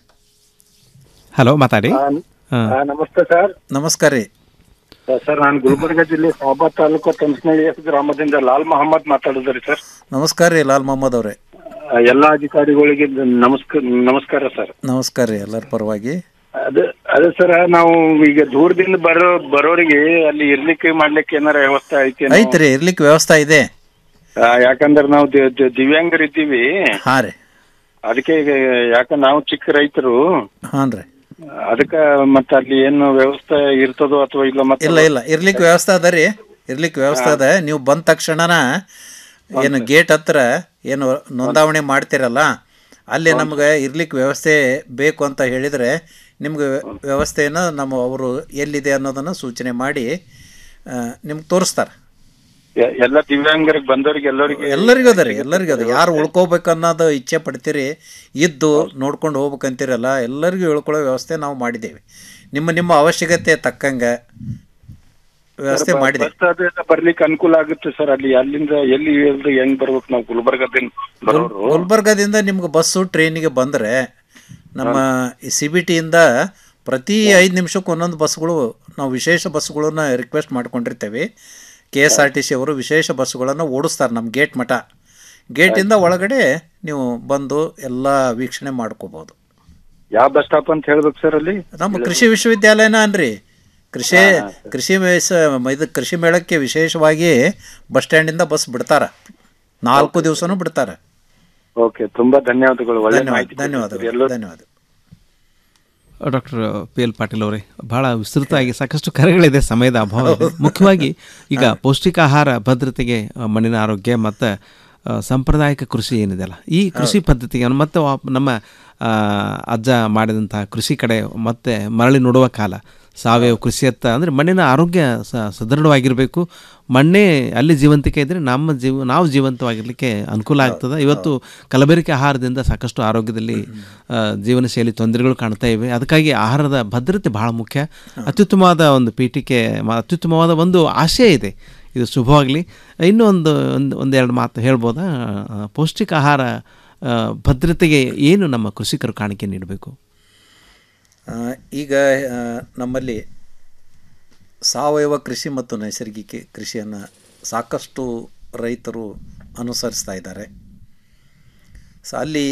ಹಲೋ ಮಾತಾಡಿ ಹಾ. ನಮಸ್ತೆ ಸರ್ ನಮಸ್ಕಾರ ರೀ ಸರ್ ನಾನು ಗುಲ್ಬರ್ಗ ಜಿಲ್ಲೆ ಸಾಬಾ ತಾಲೂಕು ತಮಸ್ನಳ್ಳಿ ಗ್ರಾಮದಿಂದ ಲಾಲ್ ಮಹಮ್ಮದ್ ಮಾತಾಡಿದ್ರಿ ಸರ್ ನಮಸ್ಕಾರ ರೀ ಲಾಲ್ ಮೊಹಮ್ಮದ್ ಅವರೇ ಎಲ್ಲಾ ಅಧಿಕಾರಿಗಳಿಗೆ ನಮಸ್ಕಾರ ನಮಸ್ಕಾರ ಸರ್ ನಮಸ್ಕಾರ ರೀ ಎಲ್ಲರ ಪರವಾಗಿ ಅದೇ ಅದೇ ಸರ್ ನಾವು ಈಗ ದೂರದಿಂದ ಬರೋ ಬರೋರಿಗೆ ಅಲ್ಲಿ ಇರ್ಲಿಕ್ಕೆ ಮಾಡ್ಲಿಕ್ಕೆ ಏನಾರ ವ್ಯವಸ್ಥೆ ಐತಿ ಐತ್ರಿ ಇರ್ಲಿಕ್ಕೆ ವ್ಯವಸ್ಥೆ ಇದೆ ಯಾಕಂದ್ರೆ ನಾವು ದಿ- ದಿ- ದಿವ್ಯಾಂಗರಿದ್ದೀವಿ ಹಾಂ ರೀ ಅದಕ್ಕೆ ಈಗ ಯಾಕ ನಾವು ಚಿಕ್ಕ ರೈತರು ಹಾಂ ರೀ ಅದಕ್ಕ ಮತ್ತ ಅಲ್ಲಿ ಏನು ವ್ಯವಸ್ಥೆ ಇರ್ತದೋ ಅಥವಾ ಇಲ್ಲ ಮತ್ತೆ ಇಲ್ಲ ಇಲ್ಲ ಇರ್ಲಿಕ್ಕೆ ವ್ಯವಸ್ಥೆ ಅದ ರೀ ಇರ್ಲಿಕ್ಕೆ ವ್ಯವಸ್ಥೆ ಅದ ನೀವು ಬಂದ ತಕ್ಷಣನ ಏನು ಗೇಟ್ ಹತ್ರ ಏನು ನೋಂದಾವಣೆ ಮಾಡ್ತೀರಲ್ಲ ಅಲ್ಲಿ ನಮ್ಗೆ ಇರ್ಲಿಕ್ಕೆ ವ್ಯವಸ್ಥೆ ಬೇಕು ಅಂತ ಹೇಳಿದರೆ ನಿಮ್ಗೆ ವ್ಯವಸ್ಥೆಯನ್ನು ನಮ್ಮ ಅವರು ಎಲ್ಲಿದೆ ಅನ್ನೋದನ್ನು ಸೂಚನೆ ಮಾಡಿ ನಿಮ್ಗೆ ತೋರಿಸ್ತಾರೆ ಎ- ಎಲ್ಲ ದಿವ್ಯಾಂಗರಿಗೆ ಬಂದವ್ರಿಗೆ ಎಲ್ಲರಿಗೆ ಎಲ್ಲರಿಗೂ ಅದ ರೀ ಎಲ್ಲರಿಗೂ ಅದ ಯಾರು ಉಳ್ಕೋಬೇಕು ಅನ್ನೋದು ಇಚ್ಛೆ ಪಡ್ತೀರಿ ಇದ್ದು ನೋಡ್ಕೊಂಡು ಹೋಗ್ಬೇಕಂತೀರಲ್ಲ ಎಲ್ಲರಿಗೂ ಉಳ್ಕೊಳ್ಳೋ ವ್ಯವಸ್ಥೆ ನಾವು ಮಾಡಿದ್ದೇವೆ ನಿಮ್ಮ ನಿಮ್ಮ ಅವಶ್ಯಕತೆ ತಕ್ಕಂಗೆ ವ್ಯವಸ್ಥೆ ಬ- ಮಾಡಿದೆ ಬಸ್ ಅದೆಲ್ಲ ಬರ್ಲಿಕ್ಕೆ ಅನುಕೂಲ ಆಗುತ್ತೆ ಸರ್ ಅಲ್ಲಿ ಅಲ್ಲಿಂದ ಎಲ್ಲಿ ಇಳ್ದು ಹೆಂಗ್ ಬರ್ಬೇಕು ನಾವು ಗುಲ್ಬರ್ಗದಿಂದ ಬರೋರು ಗುಲ್ಬರ್ಗದಿಂದ ನಿಮ್ಗೆ ಬಸ್ಸು ಟ್ರೈನಿಗೆ ಬಂದರೆ ನಮ್ಮ ಸಿ ಬಿ ಟಿಯಿಂದ ಪ್ರತಿ ಐದು ನಿಮಿಷಕ್ಕೆ ಒಂದೊಂದು ಬಸ್ಗಳು ನಾವು ವಿಶೇಷ ಬಸ್ಗಳನ್ನ ರಿಕ್ವೆಸ್ಟ್ ಮಾಡ್ಕೊಂಡಿರ್ತೇವೆ K S R T C ಅವರು ವಿಶೇಷ ಬಸ್ಸುಗಳನ್ನು ಓಡಿಸ್ತಾರೆ ನಮ್ಮ ಗೇಟ್ ಮಠ ಗೇಟಿಂದ ಒಳಗಡೆ ನೀವು ಬಂದು ಎಲ್ಲ ವೀಕ್ಷಣೆ ಮಾಡ್ಕೋಬೋದು ಯಾವ ಬಸ್ ಸ್ಟಾಪ್ ಅಂತ ಹೇಳ್ಬೇಕು ಸರ್ ಅಲ್ಲಿ ನಮ್ಮ ಕೃಷಿ ವಿಶ್ವವಿದ್ಯಾಲಯನ ಅನ್ರಿ ಕೃಷಿ ಕೃಷಿ ಮೇಸ- ಇದು ಕೃಷಿ ಮೇಳಕ್ಕೆ ವಿಶೇಷವಾಗಿ ಬಸ್ ಸ್ಟ್ಯಾಂಡಿಂದ ಬಸ್ ಬಿಡ್ತಾರೆ ನಾಲ್ಕು ದಿವಸನೂ ಬಿಡ್ತಾರೆ ಓಕೆ ತುಂಬಾ ಧನ್ಯವಾದಗಳು ಒಳ್ಳೆ ಧನ್ಯವಾದ ಮಾಹಿತಿ ಧನ್ಯವಾದಗಳು ಎಲ್ಲರೂ ಧನ್ಯವಾದ ಡಾಕ್ಟರ್ ಪಿ ಎಲ್ ಪಾಟೀಲ್ ಅವರೇ ಬಹಳ ವಿಸ್ತೃತವಾಗಿ ಸಾಕಷ್ಟು ಕರೆಗಳಿದೆ ಸಮಯದ ಅಭಾವ ಇದೆ ಮುಖ್ಯವಾಗಿ ಈಗ ಪೌಷ್ಟಿಕ ಆಹಾರ ಭದ್ರತೆಗೆ ಆ, ಮಣ್ಣಿನ ಆರೋಗ್ಯ ಮತ್ತು ಸಾಂಪ್ರದಾಯಿಕ ಕೃಷಿ ಏನಿದೆಯಲ್ಲ ಈ ಕೃಷಿ ಪದ್ಧತಿಗೆ ಮತ್ತೆ ವಾಪ್- ನಮ್ಮ ಆ, ಅಜ್ಜ ಮಾಡಿದಂಥ ಕೃಷಿ ಕಡೆ ಮತ್ತೆ ಮರಳಿ ನೋಡುವ ಕಾಲ ಸಾವಯವ ಕೃಷಿಯತ್ತ ಅಂದರೆ ಮಣ್ಣಿನ ಆರೋಗ್ಯ ಸ- ಸದೃಢವಾಗಿರಬೇಕು ಮಣ್ಣೇ ಅಲ್ಲಿ ಜೀವಂತಿಕೆ ಇದ್ದರೆ ನಮ್ಮ ಜೀವ ನಾವು ಜೀವಂತವಾಗಿರಲಿಕ್ಕೆ ಅನುಕೂಲ ಆಗ್ತದೆ ಇವತ್ತು ಕಲಬೆರಕೆ ಆಹಾರದಿಂದ ಸಾಕಷ್ಟು ಆರೋಗ್ಯದಲ್ಲಿ ಆ, ಜೀವನ ಶೈಲಿ ತೊಂದರೆಗಳು ಕಾಣ್ತಾ ಇವೆ ಅದಕ್ಕಾಗಿ ಆಹಾರದ ಭದ್ರತೆ ಬಹಳ ಮುಖ್ಯ ಅತ್ಯುತ್ತಮವಾದ ಒಂದು ಪೀಠಿಕೆ ಮ- ಅತ್ಯುತ್ತಮವಾದ ಒಂದು ಆಶಯ ಇದೆ ಇದು ಶುಭವಾಗಲಿ ಇನ್ನೂ ಒಂದು ಒಂದು ಒಂದೆರಡು ಮಾತು ಹೇಳ್ಬೋದಾ ಆ, ಪೌಷ್ಟಿಕ ಆಹಾರ ಆ, ಭದ್ರತೆಗೆ ಏನು ನಮ್ಮ ಕೃಷಿಕರು ಕಾಣಿಕೆ ನೀಡಬೇಕು ಆ, ಈಗ ಆ, ನಮ್ಮಲ್ಲಿ ಸಾವಯವ ಕೃಷಿ ಮತ್ತು ನೈಸರ್ಗಿಕ ಕೃಷಿಯನ್ನು ಸಾಕಷ್ಟು ರೈತರು ಅನುಸರಿಸ್ತಾ ಇದ್ದಾರೆ ಸೊ ಅಲ್ಲಿ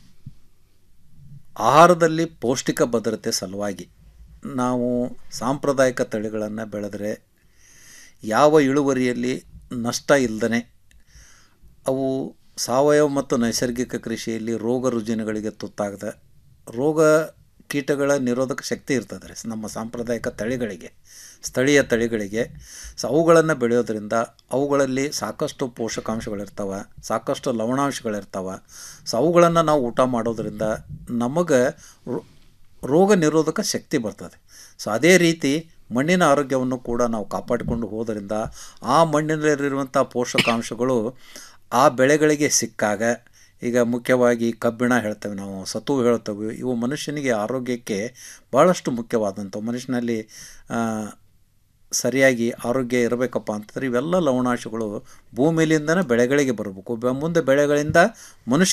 ಆಹಾರದಲ್ಲಿ ಪೌಷ್ಟಿಕ ಭದ್ರತೆ ಸಲುವಾಗಿ ನಾವು ಸಾಂಪ್ರದಾಯಿಕ ತಳಿಗಳನ್ನು ಬೆಳೆದರೆ ಯಾವ ಇಳುವರಿಯಲ್ಲಿ ನಷ್ಟ ಇಲ್ಲದೇ ಅವು ಸಾವಯವ ಮತ್ತು ನೈಸರ್ಗಿಕ ಕೃಷಿಯಲ್ಲಿ ರೋಗ ರುಜಿನಗಳಿಗೆ ತುತ್ತಾಗದ ರೋಗ ಕೀಟಗಳ ನಿರೋಧಕ ಶಕ್ತಿ ಇರ್ತದೆ ರೀ ನಮ್ಮ ಸಾಂಪ್ರದಾಯಿಕ ತಳಿಗಳಿಗೆ ಸ್ಥಳೀಯ ತಳಿಗಳಿಗೆ ಸೊ ಅವುಗಳನ್ನು ಬೆಳೆಯೋದ್ರಿಂದ ಅವುಗಳಲ್ಲಿ ಸಾಕಷ್ಟು ಪೋಷಕಾಂಶಗಳಿರ್ತಾವೆ ಸಾಕಷ್ಟು ಲವಣಾಂಶಗಳಿರ್ತಾವೆ ಸೊ ಅವುಗಳನ್ನು ನಾವು ಊಟ ಮಾಡೋದ್ರಿಂದ ನಮಗೆ ರೋ- ರೋಗ ನಿರೋಧಕ ಶಕ್ತಿ ಬರ್ತದೆ ಸೊ ಅದೇ ರೀತಿ ಮಣ್ಣಿನ ಆರೋಗ್ಯವನ್ನು ಕೂಡ ನಾವು ಕಾಪಾಡಿಕೊಂಡು ಹೋದ್ರಿಂದ ಆ ಮಣ್ಣಿನಲ್ಲಿರುವಂಥ ಪೋಷಕಾಂಶಗಳು ಆ ಬೆಳೆಗಳಿಗೆ ಸಿಕ್ಕಾಗ ಈಗ ಮುಖ್ಯವಾಗಿ ಕಬ್ಬಿಣ ಹೇಳ್ತೇವೆ ನಾವು ಸತು ಹೇಳ್ತೇವೆ ಇವು ಮನುಷ್ಯನಿಗೆ ಆರೋಗ್ಯಕ್ಕೆ ಭಾಳಷ್ಟು ಮುಖ್ಯವಾದಂಥವು ಮನುಷ್ಯನಲ್ಲಿ ಆ, ಸರಿಯಾಗಿ ಆರೋಗ್ಯ ಇರಬೇಕಪ್ಪ ಅಂತಂದ್ರೆ ಇವೆಲ್ಲ ಲವಣಾಂಶಗಳು ಭೂಮಿಲಿಂದನೇ ಬೆಳೆಗಳಿಗೆ ಬರಬೇಕು ಬೆ- ಮುಂದೆ ಬೆಳೆಗಳಿಂದ ಮನುಷ್ಯ